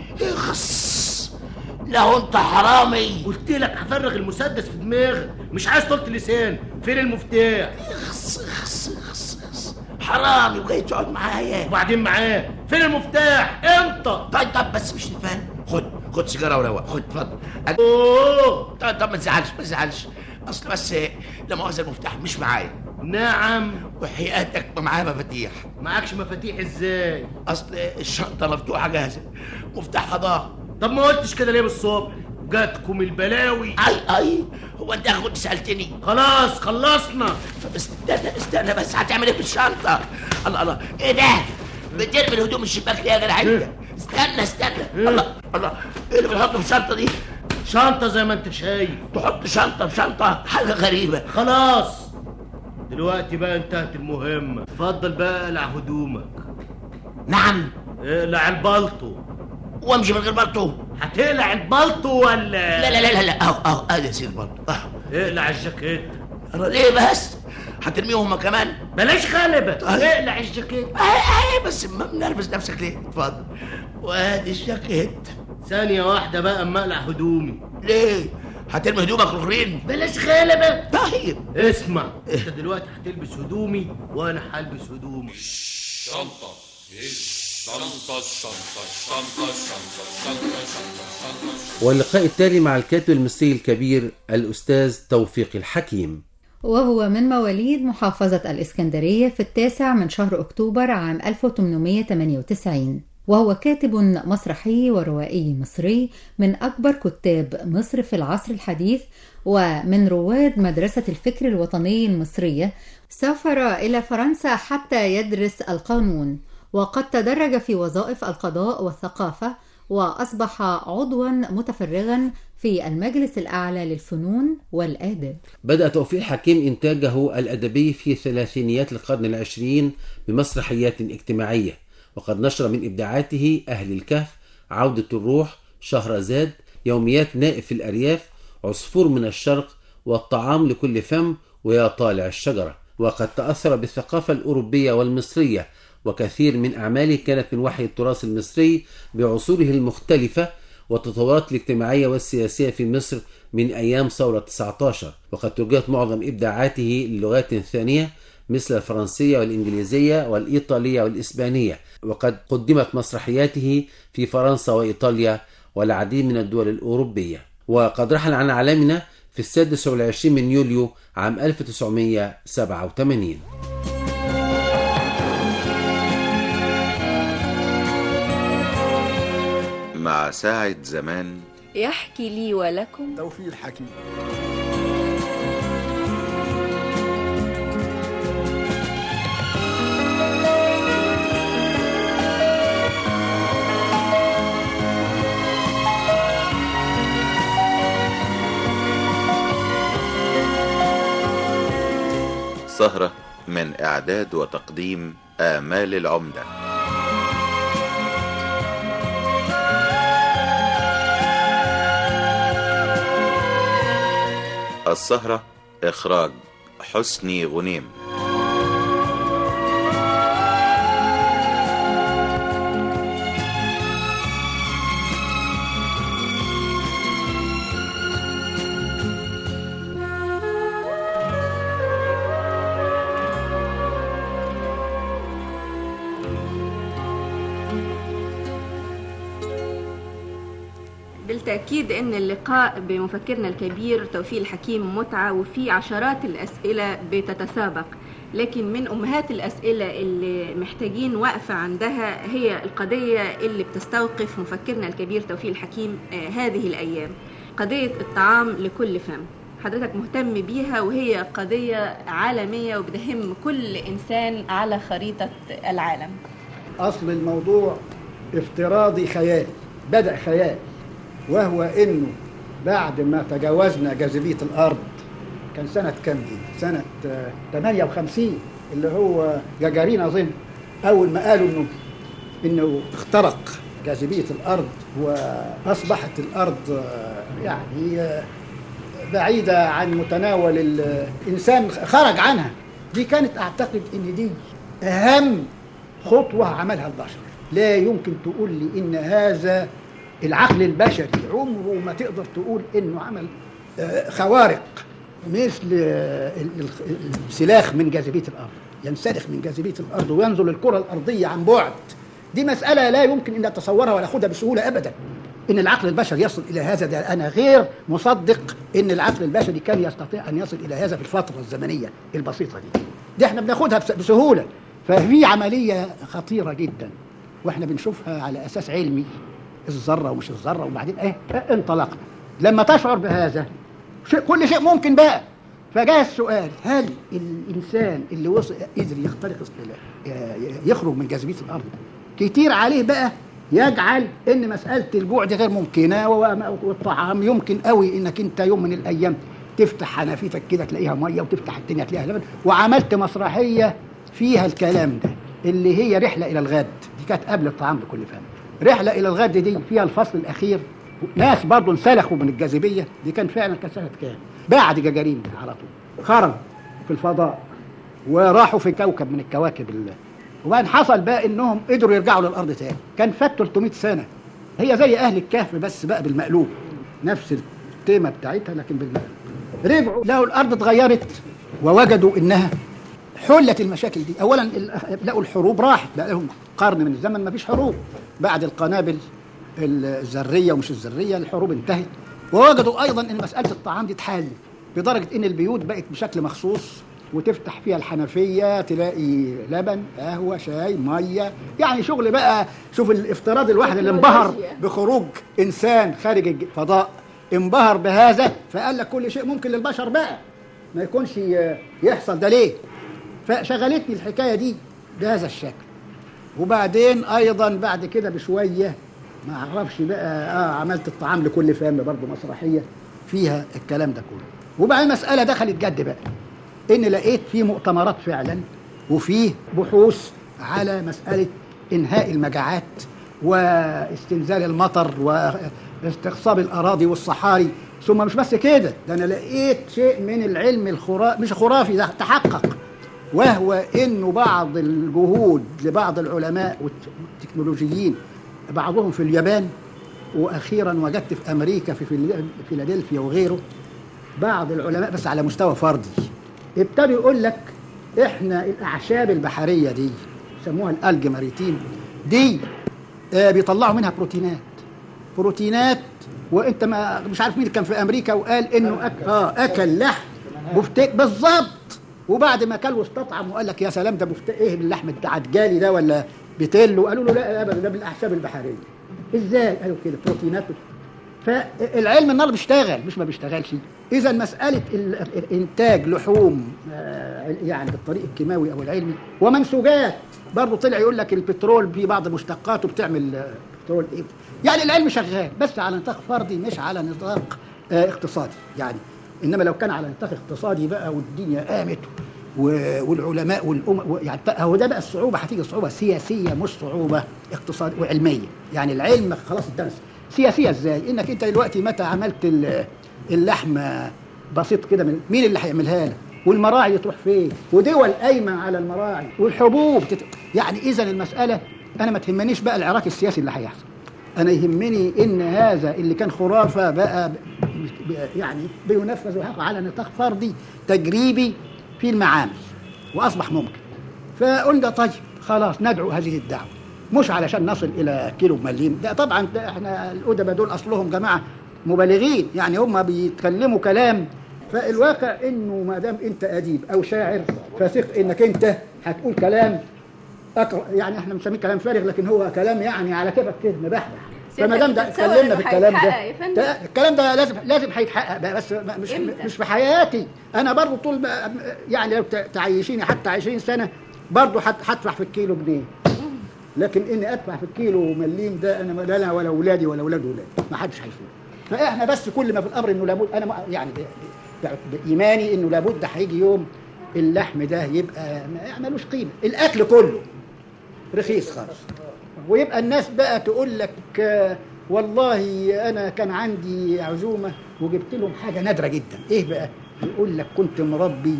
اخس لو انت حرامي قلت لك هفرغ المسدس في دماغك مش عايز طولة لسان فين المفتاح اخس اخس اخس اخس حرامي وجاي تقعد معايا وبعدين معاه فين المفتاح انت طيب طب بس مش نفهم خد خد سيجاره وروق خد اتفضل أج- اوه طب طب ما تزعلش ما تزعلش اصل بس لا مؤاخذه المفتاح مش معايا نعم وحياتك ما معايا مفاتيح معكش مفاتيح ازاي اصل الشنطه مفتوحه جاهزه مفتاحها ضاع طب ما قلتش كده ليه بالصبح جاتكم البلاوي اي اي هو انت كنت سالتني خلاص خلصنا طب استنى استنى بس هتعمل ايه في الشنطه الله الله ايه ده بترمي الهدوم من الشباك ليه يا جدع انت استنى استنى الله الله ايه اللي بتحطه في الشنطه دي شنطة زي ما انت شايف تحط شنطه في شنطه حاجه غريبه خلاص دلوقتي بقى انتهت المهمة اتفضل بقى اقلع هدومك نعم اقلع البلطو وامشي من غير بلطو هتقلع البلطو ولا لا لا لا لا لا اهو اهو ادي يا سيدي البلطو اهو اقلع الجاكيت أنا ليه بس هترميهم هما كمان بلاش غلبة طيب. اقلع الجاكيت اهي اهي بس ما منرفز نفسك ليه اتفضل وادي الجاكيت ثانية واحدة بقى اما اقلع هدومي ليه هترمي هدومك الاخرين بلاش غلبة طيب اسمع انت دلوقتي هتلبس هدومي وانا هلبس هدومي شنطة الشنطة الشنطة الشنطة الشنطة الشنطة الشنطة الشنطة واللقاء التالي مع الكاتب المصري الكبير الأستاذ توفيق الحكيم وهو من مواليد محافظة الإسكندرية في التاسع من شهر أكتوبر عام 1898 وهو كاتب مسرحي وروائي مصري من أكبر كتاب مصر في العصر الحديث ومن رواد مدرسة الفكر الوطني المصرية سافر إلى فرنسا حتى يدرس القانون وقد تدرج في وظائف القضاء والثقافة وأصبح عضوا متفرغا في المجلس الأعلى للفنون والآداب بدأ توفيق حكيم إنتاجه الأدبي في ثلاثينيات القرن العشرين بمسرحيات اجتماعية وقد نشر من إبداعاته أهل الكهف عودة الروح شهرزاد يوميات نائب في الأرياف عصفور من الشرق والطعام لكل فم ويا طالع الشجرة وقد تأثر بالثقافة الأوروبية والمصرية وكثير من أعماله كانت من وحي التراث المصري بعصوره المختلفة والتطورات الاجتماعية والسياسية في مصر من أيام ثورة 19 وقد توجهت معظم إبداعاته للغات ثانية مثل الفرنسية والإنجليزية والإيطالية والإسبانية وقد قدمت مسرحياته في فرنسا وإيطاليا والعديد من الدول الأوروبية وقد رحل عن عالمنا في السادس والعشرين من يوليو عام 1987 مع ساعة زمان يحكي لي ولكم توفيق الحكيم سهرة من إعداد وتقديم آمال العمدة السهرة إخراج حسني غنيم بالتأكيد أن اللقاء بمفكرنا الكبير توفيق الحكيم متعة وفي عشرات الأسئلة بتتسابق لكن من أمهات الأسئلة اللي محتاجين وقفة عندها هي القضية اللي بتستوقف مفكرنا الكبير توفيق الحكيم آه، هذه الأيام قضية الطعام لكل فم حضرتك مهتم بيها وهي قضية عالمية وبتهم كل إنسان على خريطة العالم أصل الموضوع افتراضي خيالي بدأ خيال وهو إنه بعد ما تجاوزنا جاذبية الأرض كان سنة كام دي؟ سنة آه، 58 اللي هو جاجارين أظن أول ما قالوا إنه إنه اخترق جاذبية الأرض وأصبحت الأرض آه، يعني آه، بعيدة عن متناول الإنسان خرج عنها دي كانت أعتقد إن دي أهم خطوة عملها البشر لا يمكن تقول لي إن هذا العقل البشري عمره ما تقدر تقول إنه عمل آه، خوارق مثل آه، ال- ال- الانسلاخ من جاذبية الأرض ينسلخ من جاذبية الأرض وينزل الكرة الأرضية عن بعد دي مسألة لا يمكن أن أتصورها ولا أخذها بسهولة أبدا إن العقل البشري يصل إلى هذا ده أنا غير مصدق إن العقل البشري كان يستطيع أن يصل إلى هذا في الفترة الزمنية البسيطة دي دي احنا بناخدها بس- بسهولة ففي عملية خطيرة جدا واحنا بنشوفها على أساس علمي الذرة ومش الذرة وبعدين ايه انطلقنا لما تشعر بهذا شيء كل شيء ممكن بقى فجاء السؤال هل الانسان اللي وصل قدر يخترق الص- يخرج من جاذبيه الارض كتير عليه بقى يجعل ان مساله الجوع دي غير ممكنه و- والطعام يمكن قوي انك انت يوم من الايام تفتح حنفيتك كده تلاقيها ميه وتفتح الدنيا تلاقيها لبن وعملت مسرحيه فيها الكلام ده اللي هي رحله الى الغد دي كانت قبل الطعام لكل فم رحله الى الغد دي فيها الفصل الاخير ناس برضه انسلخوا من الجاذبيه دي كان فعلا كان سنه كام بعد جاجارين على طول خرجوا في الفضاء وراحوا في كوكب من الكواكب الله وبعدين حصل بقى انهم قدروا يرجعوا للارض تاني كان فات 300 سنه هي زي اهل الكهف بس بقى بالمقلوب نفس التيمه بتاعتها لكن بالمقلوب رجعوا لقوا الارض اتغيرت ووجدوا انها حلت المشاكل دي اولا ال- لقوا الحروب راحت بقى لهم قرن من الزمن ما فيش حروب بعد القنابل الذريه ومش الذريه الحروب انتهت ووجدوا ايضا ان مساله الطعام دي اتحلت لدرجه ان البيوت بقت بشكل مخصوص وتفتح فيها الحنفيه تلاقي لبن قهوه شاي ميه يعني شغل بقى شوف الافتراض الواحد اللي انبهر بخروج انسان خارج الفضاء انبهر بهذا فقال لك كل شيء ممكن للبشر بقى ما يكونش ي- يحصل ده ليه فشغلتني الحكايه دي بهذا الشكل وبعدين ايضا بعد كده بشويه ما اعرفش بقى اه عملت الطعام لكل فم برضه مسرحيه فيها الكلام ده كله وبقى المساله دخلت جد بقى ان لقيت في مؤتمرات فعلا وفيه بحوث على مساله انهاء المجاعات واستنزال المطر واستقصاب الاراضي والصحاري ثم مش بس كده ده انا لقيت شيء من العلم الخرافي مش خرافي ده تحقق وهو انه بعض الجهود لبعض العلماء والتكنولوجيين بعضهم في اليابان واخيرا وجدت في امريكا في فيل- فيلادلفيا وغيره بعض العلماء بس على مستوى فردي ابتدوا يقول لك احنا الاعشاب البحريه دي يسموها الالج ماريتيم دي آه بيطلعوا منها بروتينات بروتينات وانت ما مش عارف مين اللي كان في امريكا وقال انه أك... اه اكل لحم بفتيك بالظبط وبعد ما كل واستطعم وقال لك يا سلام ده بفتيك ايه اللحم بتاع عجالي ده ولا بتلو قالوا له لا ابدا ده بالاعشاب البحريه ازاي قالوا كده بروتينات فالعلم النهارده بيشتغل مش ما بيشتغلش اذا مساله ال- ال- انتاج لحوم آه، يعني بالطريق الكيماوي او العلمي ومنسوجات برضه طلع يقول لك البترول في بعض مشتقاته بتعمل آه، بترول ايه يعني العلم شغال بس على نطاق فردي مش على نطاق آه، اقتصادي يعني انما لو كان على نطاق اقتصادي بقى والدنيا قامت و- والعلماء والأمم يعني هو ده بقى الصعوبه هتيجي صعوبه سياسيه مش صعوبه اقتصاد وعلميه يعني العلم خلاص اتدرس سياسيه ازاي انك انت دلوقتي متى عملت ال- اللحم بسيط كده من مين اللي هيعملها لك والمراعي تروح فين ودول قايمه على المراعي والحبوب تت... يعني اذا المساله انا ما تهمنيش بقى العراك السياسي اللي هيحصل انا يهمني ان هذا اللي كان خرافه بقى ب- ب- يعني بينفذ ويحقق على نطاق فردي تجريبي في المعامل واصبح ممكن فقلنا طيب خلاص ندعو هذه الدعوه مش علشان نصل الى كيلو مليم ده طبعا ده احنا الادباء دول اصلهم جماعه مبالغين يعني هم بيتكلموا كلام فالواقع انه ما دام انت اديب او شاعر فثق انك انت هتقول كلام أقرأ يعني احنا بنسميه كلام فارغ لكن هو كلام يعني على كيفك كده مبحبح فما دام ده بتتصور اتكلمنا إنه بالكلام ده هيتحقق يا فندم؟ ده- الكلام ده لازم لازم هيتحقق بقى بس ما- مش إمتى؟ مش في حياتي انا برضو طول ما يعني لو ت- تعيشيني حتى 20 سنه برضو هت- هدفع في الكيلو جنيه لكن اني ادفع في الكيلو مليم ده انا لا انا ولا اولادي ولا اولاد اولادي ما حدش هيفوت فاحنا بس كل ما في الامر انه لابد انا ما- يعني ب- ب- بايماني انه لابد هيجي يوم اللحم ده يبقى ما ملوش قيمه الاكل كله رخيص خالص ويبقى الناس بقى تقول لك آه، والله انا كان عندي عزومه وجبت لهم حاجه نادره جدا ايه بقى يقول لك كنت مربي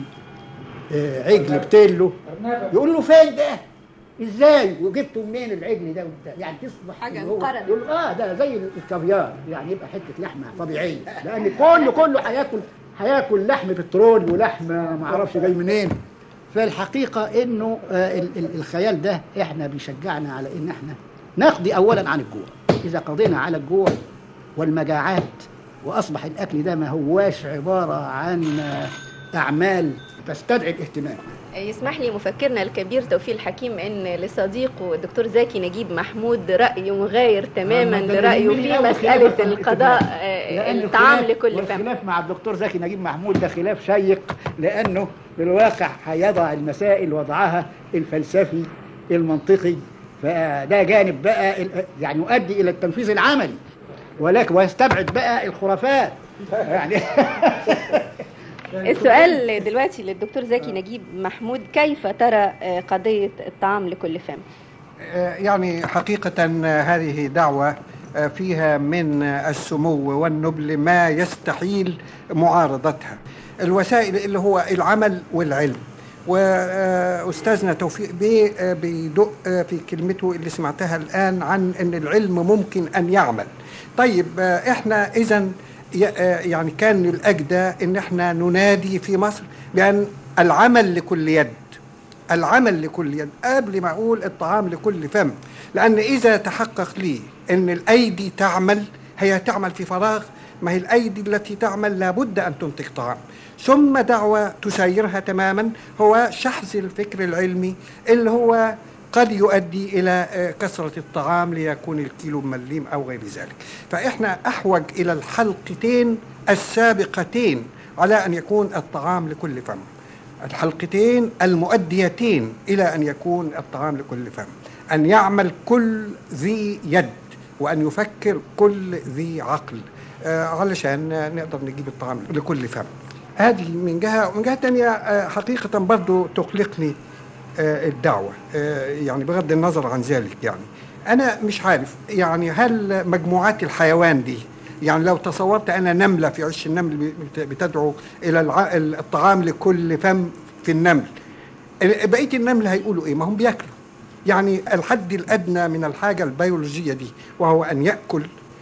آه، عجل بتلو يقولوا له فين ده ازاي وجبته منين العجل ده وبتاع يعني تصبح حاجة اللي هو- انقرضت. يقول اه ده زي الكافيار يعني يبقى حته لحمه طبيعيه لان كله كله هياكل هياكل لحم بترول ولحم ما اعرفش جاي منين فالحقيقه انه آه، ال- ال- الخيال ده احنا بيشجعنا على ان احنا نقضي اولا عن الجوع اذا قضينا على الجوع والمجاعات واصبح الاكل ده ما هواش عباره عن آه، اعمال تستدعي الاهتمام يسمح لي مفكرنا الكبير توفيق الحكيم ان لصديقه الدكتور زكي نجيب محمود رايه مغاير تماما آه، ده لرايه يهمني في أوي مساله خلاف القضاء الاتفاق. آه، لأن الطعام الخلاف- لكل فم والخلاف مع الدكتور زكي نجيب محمود ده خلاف شيق لانه بالواقع هيضع المسائل وضعها الفلسفي المنطقي فده جانب بقى ال- يعني يؤدي الى التنفيذ العملي ولكن ويستبعد بقى الخرافات يعني السؤال دلوقتي للدكتور زكي نجيب محمود كيف ترى آه، قضيه الطعام لكل فم آه، يعني حقيقة آه، هذه دعوة آه، فيها من آه، السمو والنبل ما يستحيل معارضتها الوسائل اللي هو العمل والعلم وأستاذنا توفيق بيه آه، بيدق آه، في كلمته اللي سمعتها الآن عن أن العلم ممكن أن يعمل طيب آه، إحنا إذا يعني كان الأجدى أن إحنا ننادي في مصر بأن العمل لكل يد العمل لكل يد قبل ما اقول الطعام لكل فم لان اذا تحقق لي ان الايدي تعمل هي تعمل في فراغ ما هي الايدي التي تعمل لابد ان تنتج طعام ثم دعوة تسيرها تماما هو شحذ الفكر العلمي اللي هو قد يؤدي إلى آه، كثرة الطعام ليكون الكيلو مليم أو غير ذلك فإحنا أحوج إلى الحلقتين السابقتين على أن يكون الطعام لكل فم الحلقتين المؤديتين إلى أن يكون الطعام لكل فم أن يعمل كل ذي يد وأن يفكر كل ذي عقل آه، علشان نقدر نجيب الطعام لكل فم هذه من جهة ومن جهة تانية آه، حقيقة برضو تقلقني آه، الدعوة آه، يعني بغض النظر عن ذلك يعني أنا مش عارف يعني هل مجموعات الحيوان دي يعني لو تصورت أنا نملة في عش النمل بت- بتدعو إلى الع- الطعام لكل فم في النمل بقية النمل هيقولوا إيه ما هم بياكلوا يعني الحد الأدنى من الحاجة البيولوجية دي وهو أن يأكل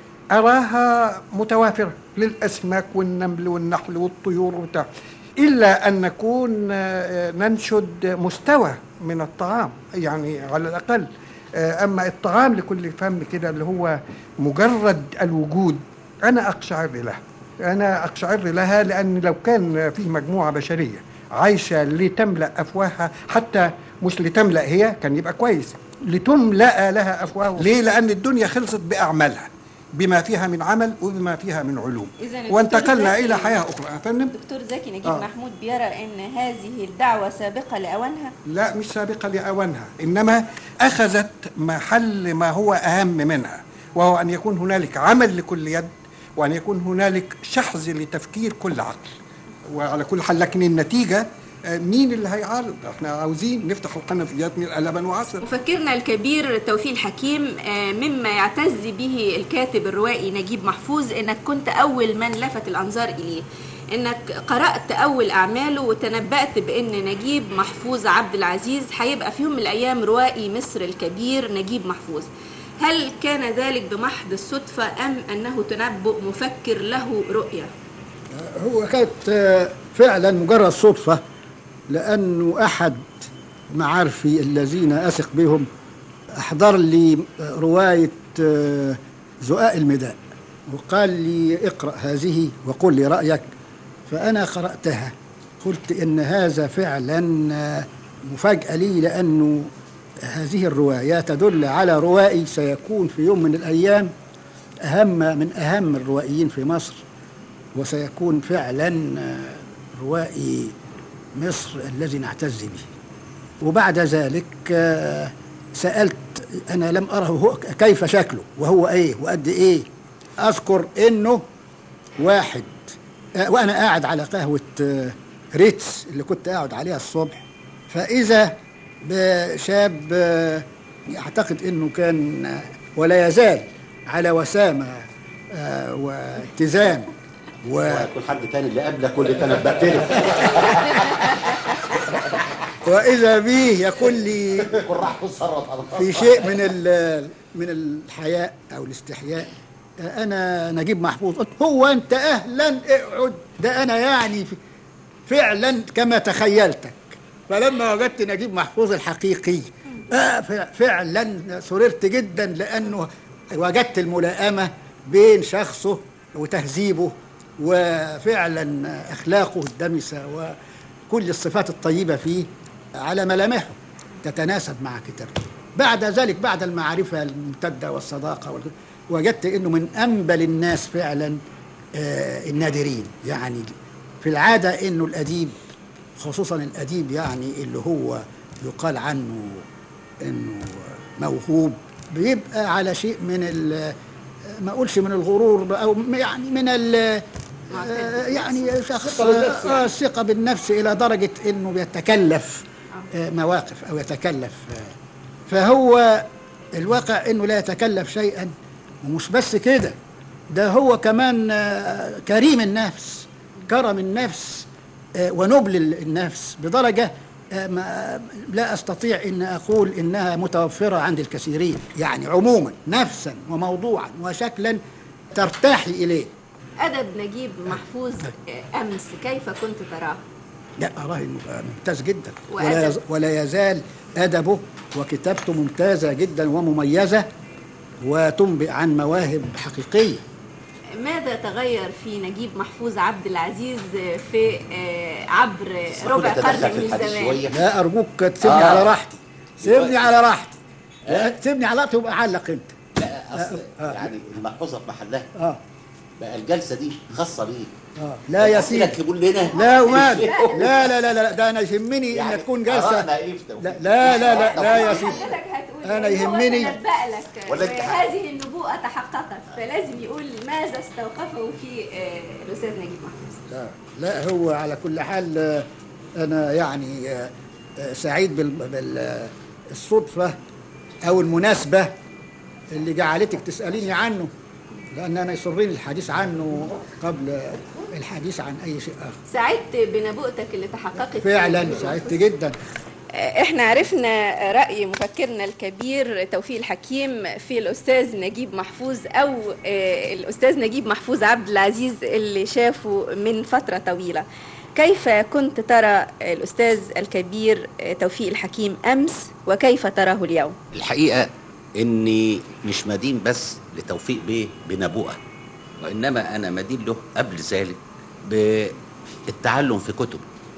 أراها متوافرة للأسماك والنمل والنحل والطيور وبتاع إلا أن نكون آه، ننشد مستوى من الطعام يعني على الأقل آه، أما الطعام لكل فم كده اللي هو مجرد الوجود أنا أقشعر لها أنا أقشعر لها لأن لو كان في مجموعة بشرية عايشة لتملأ أفواهها حتى مش لتملأ هي كان يبقى كويس لتملأ لها أفواهها ليه؟ لأن الدنيا خلصت بأعمالها بما فيها من عمل وبما فيها من علوم إذن الدكتور وانتقلنا زكي- إلى حياة أخرى أفندم دكتور زكي نجيب آه. محمود بيرى ان هذه الدعوة سابقة لأوانها لا مش سابقة لأوانها إنما أخذت محل ما هو أهم منها وهو أن يكون هنالك عمل لكل يد وأن يكون هنالك شحذ لتفكير كل عقل وعلى كل حال لكن النتيجة آه، مين اللي هيعارض احنا عاوزين نفتح الحنفيات من لبن وعسل مفكرنا الكبير توفيق الحكيم آه، مما يعتز به الكاتب الروائي نجيب محفوظ انك كنت اول من لفت الانظار اليه انك قرات اول اعماله وتنبأت بان نجيب محفوظ عبد العزيز هيبقى في يوم من الايام روائي مصر الكبير نجيب محفوظ هل كان ذلك بمحض الصدفة أم أنه تنبؤ مفكر له رؤية؟ هو كانت آه، فعلا مجرد صدفة لأنه أحد معارفي الذين أثق بهم أحضر لي رواية آه، زقاق المداء وقال لي اقرأ هذه وقل لي رأيك فأنا قرأتها قلت إن هذا فعلا آه، مفاجأة لي لأنه هذه الرواية تدل على روائي سيكون في يوم من الأيام أهم من أهم الروائيين في مصر وسيكون فعلا آه، روائي مصر الذي نعتز به وبعد ذلك آه، سألت أنا لم أره هو كيف شكله وهو إيه وقد إيه أذكر إنه واحد آه، وأنا قاعد على قهوة آه، ريتس اللي كنت قاعد عليها الصبح فإذا بشاب آه، أعتقد إنه كان آه، ولا يزال على وسامة آه، واتزان و... ويكون حد تاني اللي قبلك واللي تنبأت له وإذا به يقول لي يكون راح تصرف على في شيء من ال- من الحياء او الاستحياء انا نجيب محفوظ قلت هو انت اهلا اقعد ده انا يعني ف- فعلا كما تخيلتك فلما وجدت نجيب محفوظ الحقيقي آه، ف- فعلا سررت جدا لانه وجدت الملائمه بين شخصه وتهذيبه وفعلا اخلاقه الدمسه وكل الصفات الطيبه فيه على ملامحه تتناسب مع كتابته بعد ذلك بعد المعرفة الممتدة والصداقة والك- وجدت أنه من أنبل الناس فعلا آه، النادرين يعني في العادة أنه الأديب خصوصا الأديب يعني اللي هو يقال عنه أنه موهوب بيبقى على شيء من ال- ما أقولش من الغرور أو يعني من ال آه، يعني شخص الثقة بالنفس يعني. آه، الثقة بالنفس إلى درجة أنه بيتكلف آه، مواقف أو يتكلف آه، فهو الواقع أنه لا يتكلف شيئا ومش بس كده ده هو كمان آه، كريم النفس كرم النفس آه، ونبل النفس بدرجة آه، ما لا أستطيع أن أقول إنها متوفرة عند الكثيرين يعني عموما نفسا وموضوعا وشكلا ترتاحي إليه أدب نجيب محفوظ آه، أمس كيف كنت تراه؟ لا أراه إنه ممتاز جدا وأدب. ولا, يز... ولا يزال أدبه وكتابته ممتازة جدا ومميزة وتنبئ عن مواهب حقيقية ماذا تغير في نجيب محفوظ عبد العزيز في آه، عبر ربع كنت قرن أدخل في من الحديث الزمان شوية. لا أرجوك تسيبني آه. على راحتي سيبني على راحتي آه. سيبني على راحتي وابقى علق أنت لا اصل يعني المحفوظه في محلها آه. بقى الجلسه دي خاصه بيك آه. لا يا الأسئلة سيدي تجيبوا لنا لا ومال لا لا لا لا ده أنا يهمني يعني إن تكون جلسة آرائنا إيه في لا لا لا لا, لا يا سيدي حضرتك هتقول انا يهمني نبأ لك ولا أنت- هذه النبوءة تحققت فلازم يقول ماذا استوقفه في آه، الأستاذ نجيب محفوظ لا, لا هو على كل حال آه، انا يعني آه، آه، سعيد بالصدفه او المناسبه اللي جعلتك تساليني عنه لان انا يسرني الحديث عنه قبل الحديث عن اي شيء اخر سعدت بنبوءتك اللي تحققت فعلا سعدت جدا احنا عرفنا رأي مفكرنا الكبير توفيق الحكيم في الأستاذ نجيب محفوظ أو آه، الأستاذ نجيب محفوظ عبد العزيز اللي شافه من فترة طويلة كيف كنت ترى الأستاذ الكبير آه، توفيق الحكيم أمس وكيف تراه اليوم الحقيقة إني مش مدين بس لتوفيق بيه بنبوءة وإنما أنا مدين له قبل ذلك بالتعلم في كتب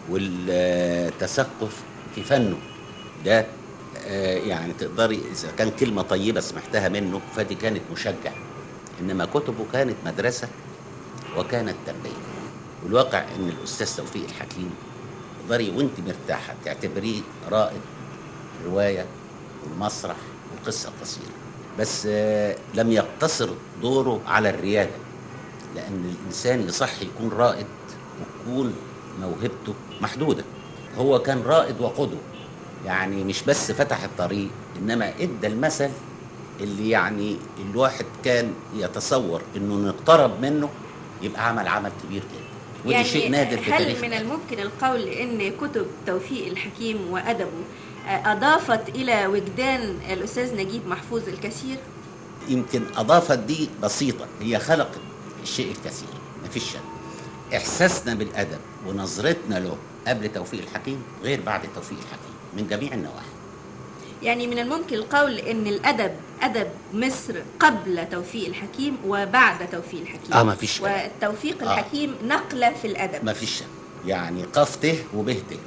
والتثقف في فنه ده آه، يعني تقدري إذا كان كلمة طيبة سمعتها منه فدي كانت مشجع إنما كتبه كانت مدرسة وكانت تربية والواقع إن الأستاذ توفيق الحكيم تقدري وأنت مرتاحة تعتبريه رائد رواية والمسرح والقصة القصيرة بس آه، لم يقتصر دوره على الريادة لأن الإنسان يصح يكون رائد وتكون موهبته محدودة هو كان رائد وقدوة يعني مش بس فتح الطريق إنما إدى المثل اللي يعني الواحد كان يتصور إنه نقترب منه يبقى عمل عمل كبير جدا ودي شيء نادر في هل تاريخ من الممكن القول ان كتب توفيق الحكيم وادبه آه، اضافت الى وجدان الاستاذ نجيب محفوظ الكثير يمكن اضافت دي بسيطه هي خلقت الشيء الكثير مفيش شك احساسنا بالادب ونظرتنا له قبل توفيق الحكيم غير بعد توفيق الحكيم من جميع النواحي يعني من الممكن القول ان الادب ادب مصر قبل توفيق الحكيم وبعد توفيق الحكيم آه، مفيش شك. وتوفيق آه. الحكيم نقله في الادب مفيش شك يعني قاف ته وبه ته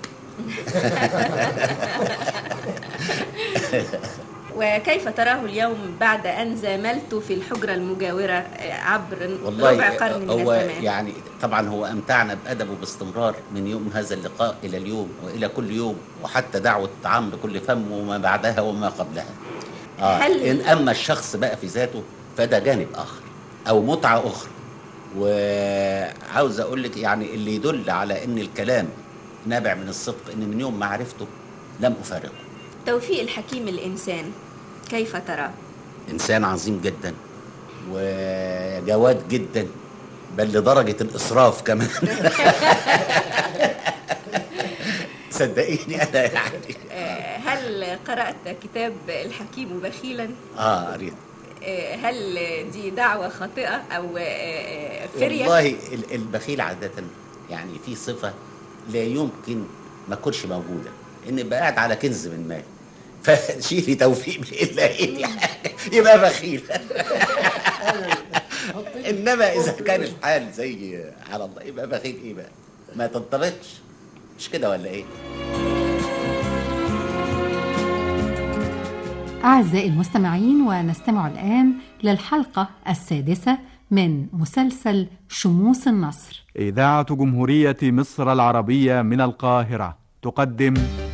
وكيف تراه اليوم بعد ان زاملت في الحجره المجاوره آه، عبر والله ربع قرن من هو الزمان يعني طبعا هو امتعنا بادبه باستمرار من يوم هذا اللقاء الى اليوم والى كل يوم وحتى دعوه طعام بكل فم وما بعدها وما قبلها آه هل- ان اما الشخص بقى في ذاته فده جانب اخر او متعه اخرى وعاوز اقول لك يعني اللي يدل على ان الكلام نابع من الصدق ان من يوم ما عرفته لم افارقه توفيق الحكيم الانسان كيف تراه انسان عظيم جدا وجواد جدا بل لدرجه الاسراف كمان صدقيني انا يعني آه، هل قرات كتاب الحكيم بخيلا اه قريت آه، هل دي دعوه خاطئه او آه، فريه والله ال- البخيل عاده يعني في صفه لا يمكن ما تكونش موجوده ان يبقى قاعد على كنز من مال فشيلي توفيق بالا ايه يعني يبقى بخيل انما اذا كان الحال زي على الله يبقى بخيل ايه بقى ما تنطبقش مش كده ولا ايه أعزائي المستمعين ونستمع الآن للحلقة السادسة من مسلسل شموس النصر إذاعة جمهورية مصر العربية من القاهرة تقدم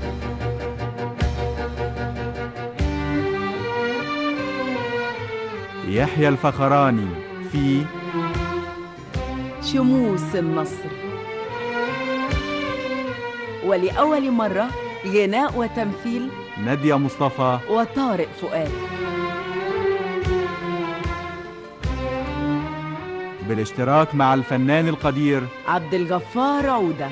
يحيى الفخراني في شموس النصر ولأول مرة غناء وتمثيل نادية مصطفى وطارق فؤاد بالاشتراك مع الفنان القدير عبد الغفار عودة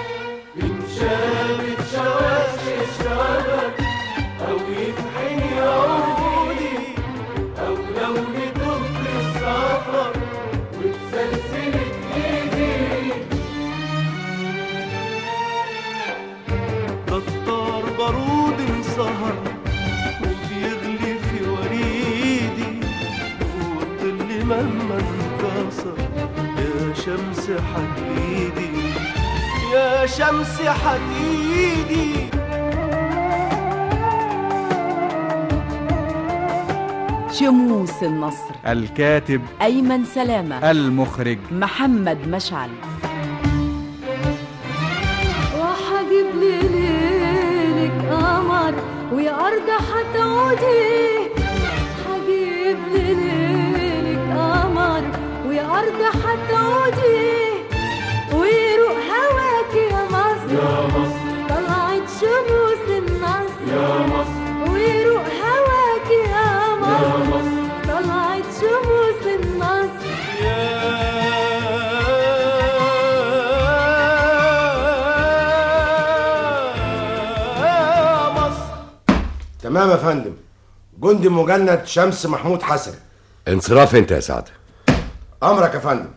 شابت شواشي الشبك أو يفحني عودي أو لو نتوب في السفر وتسلسلت إيدي بطار بارود انصهر وبيغلي في وريدي والظل مهما انكسر يا شمس حديدي يا شمس حديدي شموس النصر الكاتب أيمن سلامة المخرج محمد مشعل وحجيب ليلك قمر ويا أرض هتعودي هجيب ليلك قمر ويا أرض هتعودي ويروق هواك يا مصر يا مصر طلعت شموس النصر يا مصر ويروق هواك يا يا مصر مصر طلعت شموس النصر يا مصر تمام يا فندم جندي مجند شمس محمود حسن انصراف انت يا سعد امرك يا فندم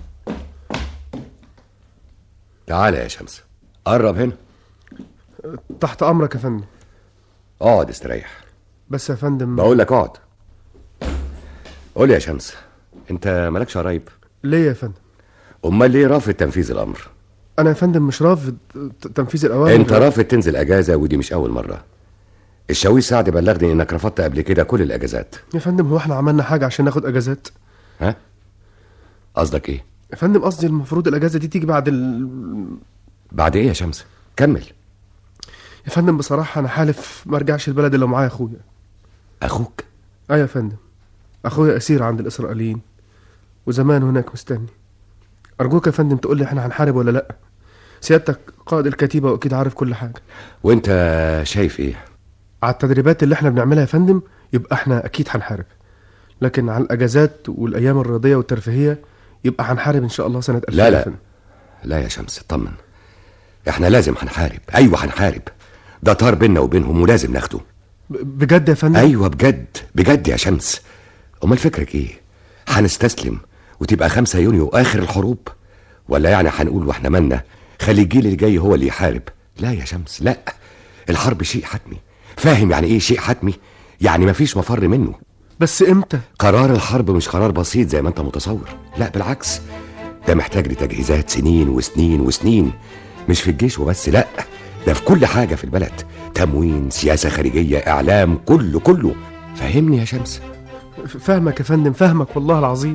تعالى يا شمس قرب هنا تحت امرك يا فندم اقعد استريح بس يا فندم بقول لك اقعد قول لي يا شمس انت مالكش قرايب ليه يا فندم امال ليه رافض تنفيذ الامر انا يا فندم مش رافض ت- تنفيذ الاوامر انت رافض تنزل اجازه ودي مش اول مره الشاوي سعد بلغني انك رفضت قبل كده كل الاجازات يا فندم هو احنا عملنا حاجه عشان ناخد اجازات ها قصدك ايه يا فندم قصدي المفروض الاجازه دي تيجي بعد ال... بعد ايه يا شمس كمل يا فندم بصراحه انا حالف ما ارجعش البلد الا معايا اخويا اخوك ايوه يا فندم اخويا اسير عند الاسرائيليين وزمان هناك مستني ارجوك يا فندم تقول لي احنا هنحارب ولا لا سيادتك قائد الكتيبه واكيد عارف كل حاجه وانت شايف ايه على التدريبات اللي احنا بنعملها يا فندم يبقى احنا اكيد هنحارب لكن على الاجازات والايام الرياضيه والترفيهيه يبقى هنحارب ان شاء الله سنه 2000 لا يا لا فندم. لا يا شمس اطمن احنا لازم هنحارب ايوه هنحارب ده طار بينا وبينهم ولازم ناخده ب- بجد يا فندم ايوه بجد بجد يا شمس امال فكرك ايه هنستسلم وتبقى خمسة يونيو اخر الحروب ولا يعني هنقول واحنا مالنا خلي الجيل اللي جاي هو اللي يحارب لا يا شمس لا الحرب شيء حتمي فاهم يعني ايه شيء حتمي يعني مفيش مفر منه بس امتى قرار الحرب مش قرار بسيط زي ما انت متصور لا بالعكس ده محتاج لتجهيزات سنين وسنين وسنين مش في الجيش وبس لا ده في كل حاجة في البلد تموين سياسة خارجية إعلام كله كله فهمني يا شمس ف- فاهمك يا فندم فاهمك والله العظيم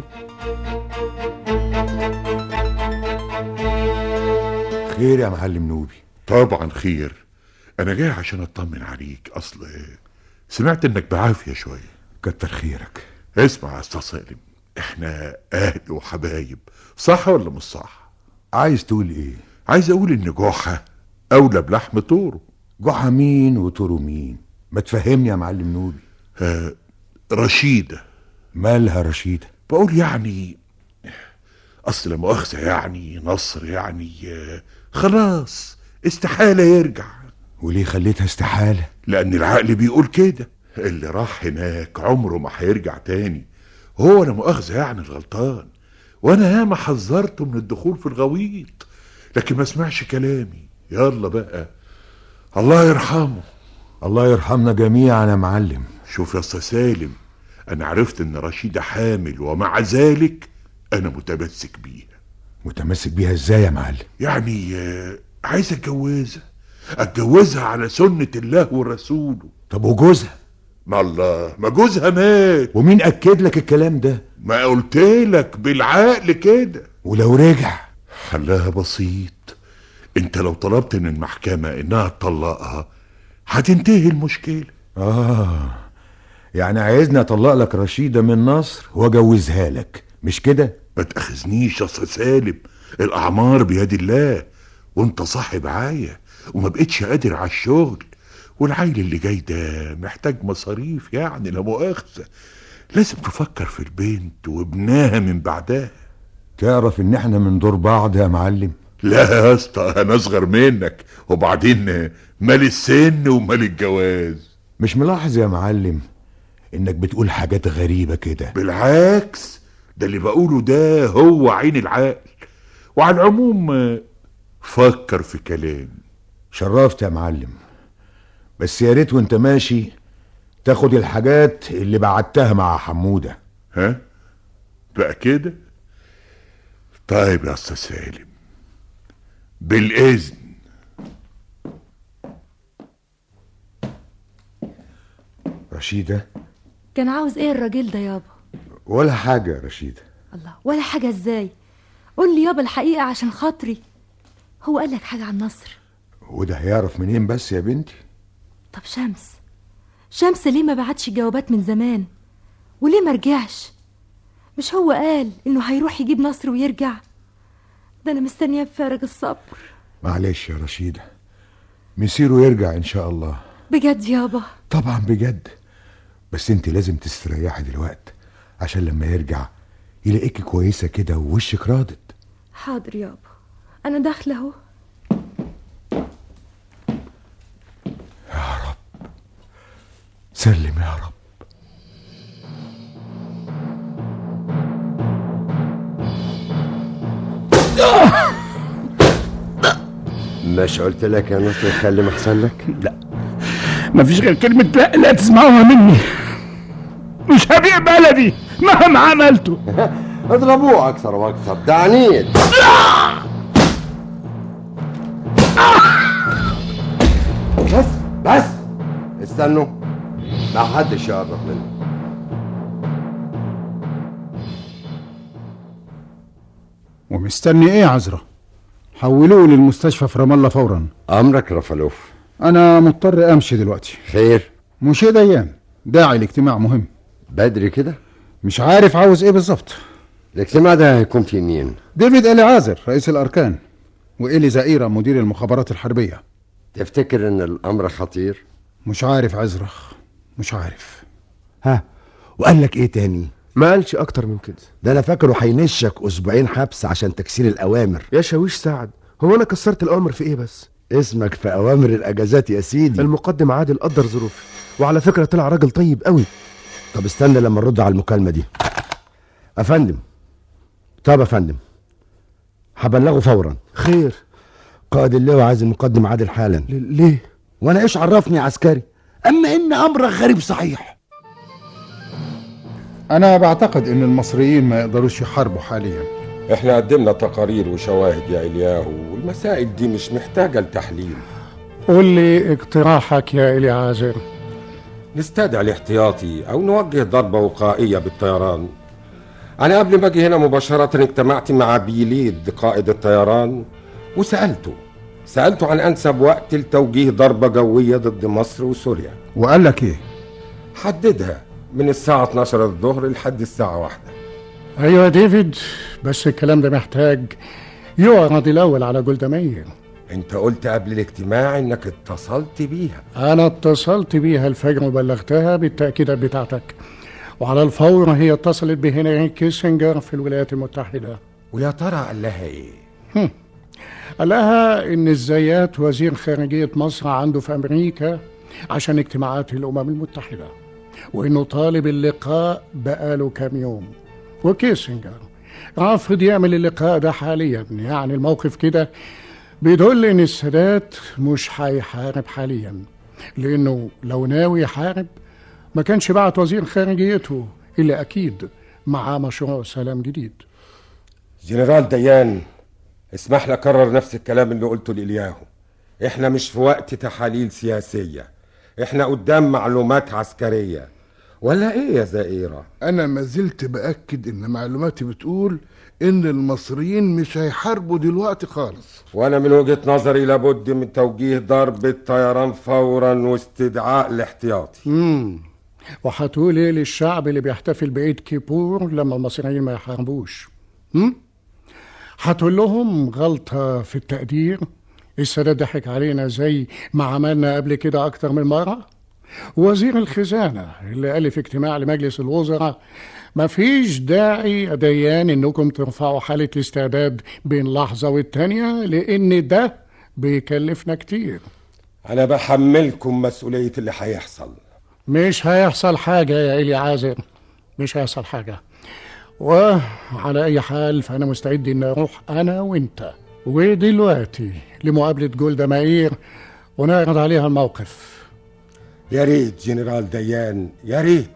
خير يا معلم نوبي طبعا خير انا جاي عشان اطمن عليك اصل سمعت انك بعافيه شويه كتر خيرك اسمع يا استاذ سالم احنا اهل وحبايب صح ولا مش صح عايز تقول ايه عايز اقول ان جحا اولى بلحم طوره جحا مين وطوره مين ما تفهمني يا معلم نوبي آه رشيده مالها رشيده بقول يعني اصل لا مؤاخذه يعني نصر يعني آه، خلاص استحاله يرجع وليه خليتها استحاله لان العقل بيقول كده اللي راح هناك عمره ما هيرجع تاني هو لا مؤاخذه يعني الغلطان وانا ياما حذرته من الدخول في الغويط لكن ما سمعش كلامي يلا بقى الله يرحمه الله يرحمنا جميعا يا معلم شوف يا استاذ سالم انا عرفت ان رشيده حامل ومع ذلك انا متمسك بيها متمسك بيها ازاي يا معلم يعني آه، عايز اتجوزها اتجوزها على سنة الله ورسوله طب وجوزها ما الله ما جوزها مات ومين اكد لك الكلام ده ما قلت لك بالعقل كده ولو رجع حلها بسيط انت لو طلبت من المحكمة انها تطلقها هتنتهي المشكلة آه يعني عايزني أطلق لك رشيدة من نصر وأجوزها لك مش كده؟ ما تأخذنيش يا أستاذ سالم الأعمار بيد الله وأنت صاحب عاية وما بقتش قادر على الشغل والعيل اللي جاي ده محتاج مصاريف يعني لا مؤاخذة لازم تفكر في البنت وابنها من بعدها تعرف إن إحنا من دور بعض يا معلم لا يا اسطى أنا أصغر منك وبعدين مال السن ومال الجواز مش ملاحظ يا معلم إنك بتقول حاجات غريبة كده بالعكس ده اللي بقوله ده هو عين العقل وعلى العموم آه، فكر في كلامي شرفت يا معلم بس يا ريت وانت ماشي تاخد الحاجات اللي بعتها مع حمودة ها بقى كده طيب يا استاذ سالم بالاذن رشيدة كان عاوز ايه الراجل ده يابا ولا حاجة يا رشيدة الله ولا حاجة ازاي قول لي يابا الحقيقة عشان خاطري هو قال لك حاجة عن نصر وده هيعرف منين بس يا بنتي طب شمس شمس ليه ما بعتش جوابات من زمان وليه ما رجعش مش هو قال انه هيروح يجيب نصر ويرجع ده انا مستنيه بفارغ الصبر معلش يا رشيدة مسيره يرجع ان شاء الله بجد يابا طبعا بجد بس انت لازم تستريحي دلوقتي عشان لما يرجع يلاقيكي كويسة كده ووشك راضت حاضر يابا انا داخله اهو سلم يا رب مش قلت لك يا نصر خلي محسن لك لا مفيش غير كلمة لا لا تسمعوها مني مش هبيع بلدي مهما عملته اضربوه اكثر واكثر ده عنيد بس بس استنوا ما حدش يقرب منه ومستني ايه يا عزرا حولوه للمستشفى في رام الله فورا امرك رفلوف انا مضطر امشي دلوقتي خير مش ديان داعي لاجتماع مهم بدري كده مش عارف عاوز ايه بالظبط الاجتماع ده هيكون في مين ديفيد الي عازر رئيس الاركان والي زائره مدير المخابرات الحربيه تفتكر ان الامر خطير مش عارف عزرخ مش عارف ها وقال لك ايه تاني ما قالش اكتر من كده ده انا فاكره هينشك اسبوعين حبس عشان تكسير الاوامر يا شاويش سعد هو انا كسرت الاوامر في ايه بس اسمك في اوامر الاجازات يا سيدي المقدم عادل قدر ظروفي وعلى فكره طلع راجل طيب قوي طب استنى لما نرد على المكالمه دي افندم طب يا فندم هبلغه فورا خير قائد اللواء عايز المقدم عادل حالا ليه وانا ايش عرفني يا عسكري اما ان امرك غريب صحيح انا بعتقد ان المصريين ما يقدروش يحاربوا حاليا احنا قدمنا تقارير وشواهد يا الياهو والمسائل دي مش محتاجه لتحليل قول لي اقتراحك يا الي عازر نستدعي الاحتياطي او نوجه ضربه وقائيه بالطيران انا قبل ما اجي هنا مباشره اجتمعت مع بيليد قائد الطيران وسالته سالته عن انسب وقت لتوجيه ضربه جويه ضد مصر وسوريا وقال لك ايه حددها من الساعه 12 الظهر لحد الساعه واحدة ايوه يا ديفيد بس الكلام ده محتاج يعرض الاول على جولدا مير انت قلت قبل الاجتماع انك اتصلت بيها انا اتصلت بيها الفجر وبلغتها بالتاكيدات بتاعتك وعلى الفور هي اتصلت بهنري كيسنجر في الولايات المتحده ويا ترى قال لها ايه هم. قال لها ان الزيات وزير خارجيه مصر عنده في امريكا عشان اجتماعات الامم المتحده وانه طالب اللقاء بقاله كام يوم وكيسنجر رافض يعمل اللقاء ده حاليا يعني الموقف كده بيدل ان السادات مش هيحارب حاليا لانه لو ناوي يحارب ما كانش بعت وزير خارجيته الا اكيد معاه مشروع سلام جديد جنرال ديان اسمح لي اكرر نفس الكلام اللي قلته لإلياهو احنا مش في وقت تحاليل سياسيه احنا قدام معلومات عسكريه ولا ايه يا زائره انا ما زلت باكد ان معلوماتي بتقول ان المصريين مش هيحاربوا دلوقتي خالص وانا من وجهه نظري لابد من توجيه ضربه طيران فورا واستدعاء الاحتياطي امم وهتقول ايه للشعب اللي بيحتفل بعيد كيبور لما المصريين ما يحاربوش هم؟ هتقول لهم غلطة في التقدير السادات ضحك علينا زي ما عملنا قبل كده أكتر من مرة وزير الخزانة اللي قال في اجتماع لمجلس الوزراء مفيش داعي يا ديان انكم ترفعوا حالة الاستعداد بين لحظة والتانية لان ده بيكلفنا كتير انا بحملكم مسؤوليه اللي هيحصل مش هيحصل حاجة يا إلي عازر مش هيحصل حاجة وعلى أي حال فأنا مستعد إني أروح أنا وأنت ودلوقتي لمقابلة جولدا مائير ونعرض عليها الموقف يا ريت جنرال ديان يا ريت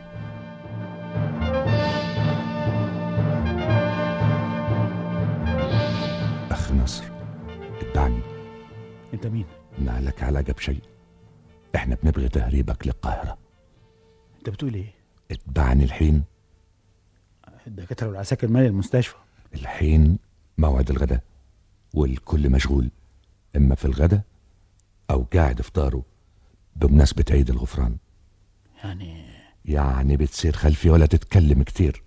اخ نصر اتبعني أنت مين؟ ما لك علاقه بشيء احنا بنبغي تهريبك للقاهره أنت بتقول إيه؟ اتبعني الحين الدكاترة والعساكر مالي المستشفى الحين موعد الغداء والكل مشغول اما في الغداء او قاعد افطاره بمناسبه عيد الغفران يعني يعني بتصير خلفي ولا تتكلم كتير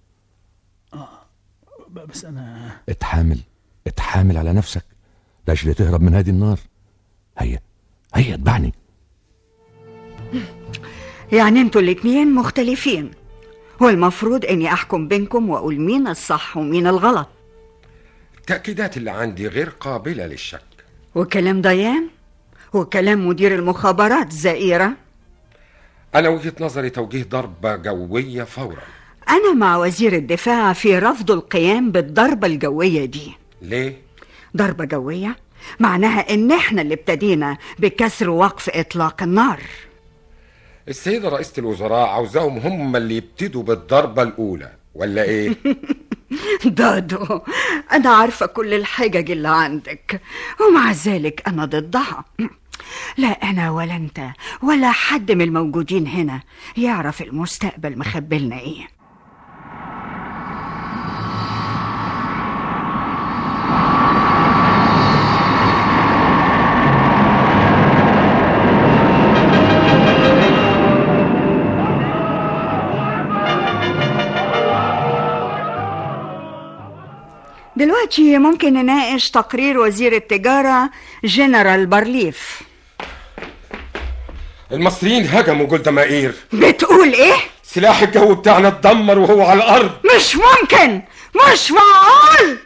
ب- بس انا اتحامل اتحامل على نفسك لاجل تهرب من هذه النار هيا هيا اتبعني يعني انتوا الاتنين مختلفين والمفروض اني احكم بينكم واقول مين الصح ومين الغلط التأكيدات اللي عندي غير قابلة للشك وكلام ديان وكلام مدير المخابرات زائرة أنا وجهة نظري توجيه ضربة جوية فورا أنا مع وزير الدفاع في رفض القيام بالضربة الجوية دي ليه؟ ضربة جوية معناها إن إحنا اللي ابتدينا بكسر وقف إطلاق النار السيدة رئيسة الوزراء عاوزاهم هم اللي يبتدوا بالضربة الأولى ولا إيه؟ دادو أنا عارفة كل الحجج اللي عندك ومع ذلك أنا ضدها لا أنا ولا أنت ولا حد من الموجودين هنا يعرف المستقبل مخبلنا إيه دلوقتي ممكن نناقش تقرير وزير التجارة جنرال بارليف المصريين هجموا جولدا مائير بتقول إيه؟ سلاح الجو بتاعنا اتدمر وهو على الأرض مش ممكن مش معقول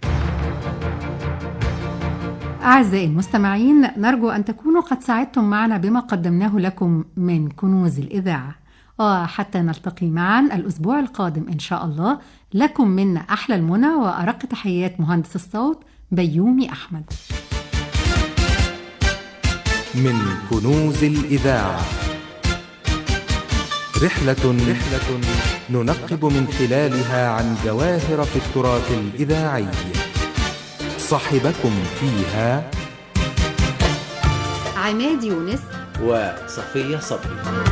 أعزائي المستمعين نرجو أن تكونوا قد ساعدتم معنا بما قدمناه لكم من كنوز الإذاعة وحتى نلتقي معا الأسبوع القادم إن شاء الله لكم منا أحلى المنى وأرق تحيات مهندس الصوت بيومي أحمد من كنوز الإذاعة رحلة رحلة ننقب من خلالها عن جواهر في التراث الإذاعي صاحبكم فيها عماد يونس وصفية صبري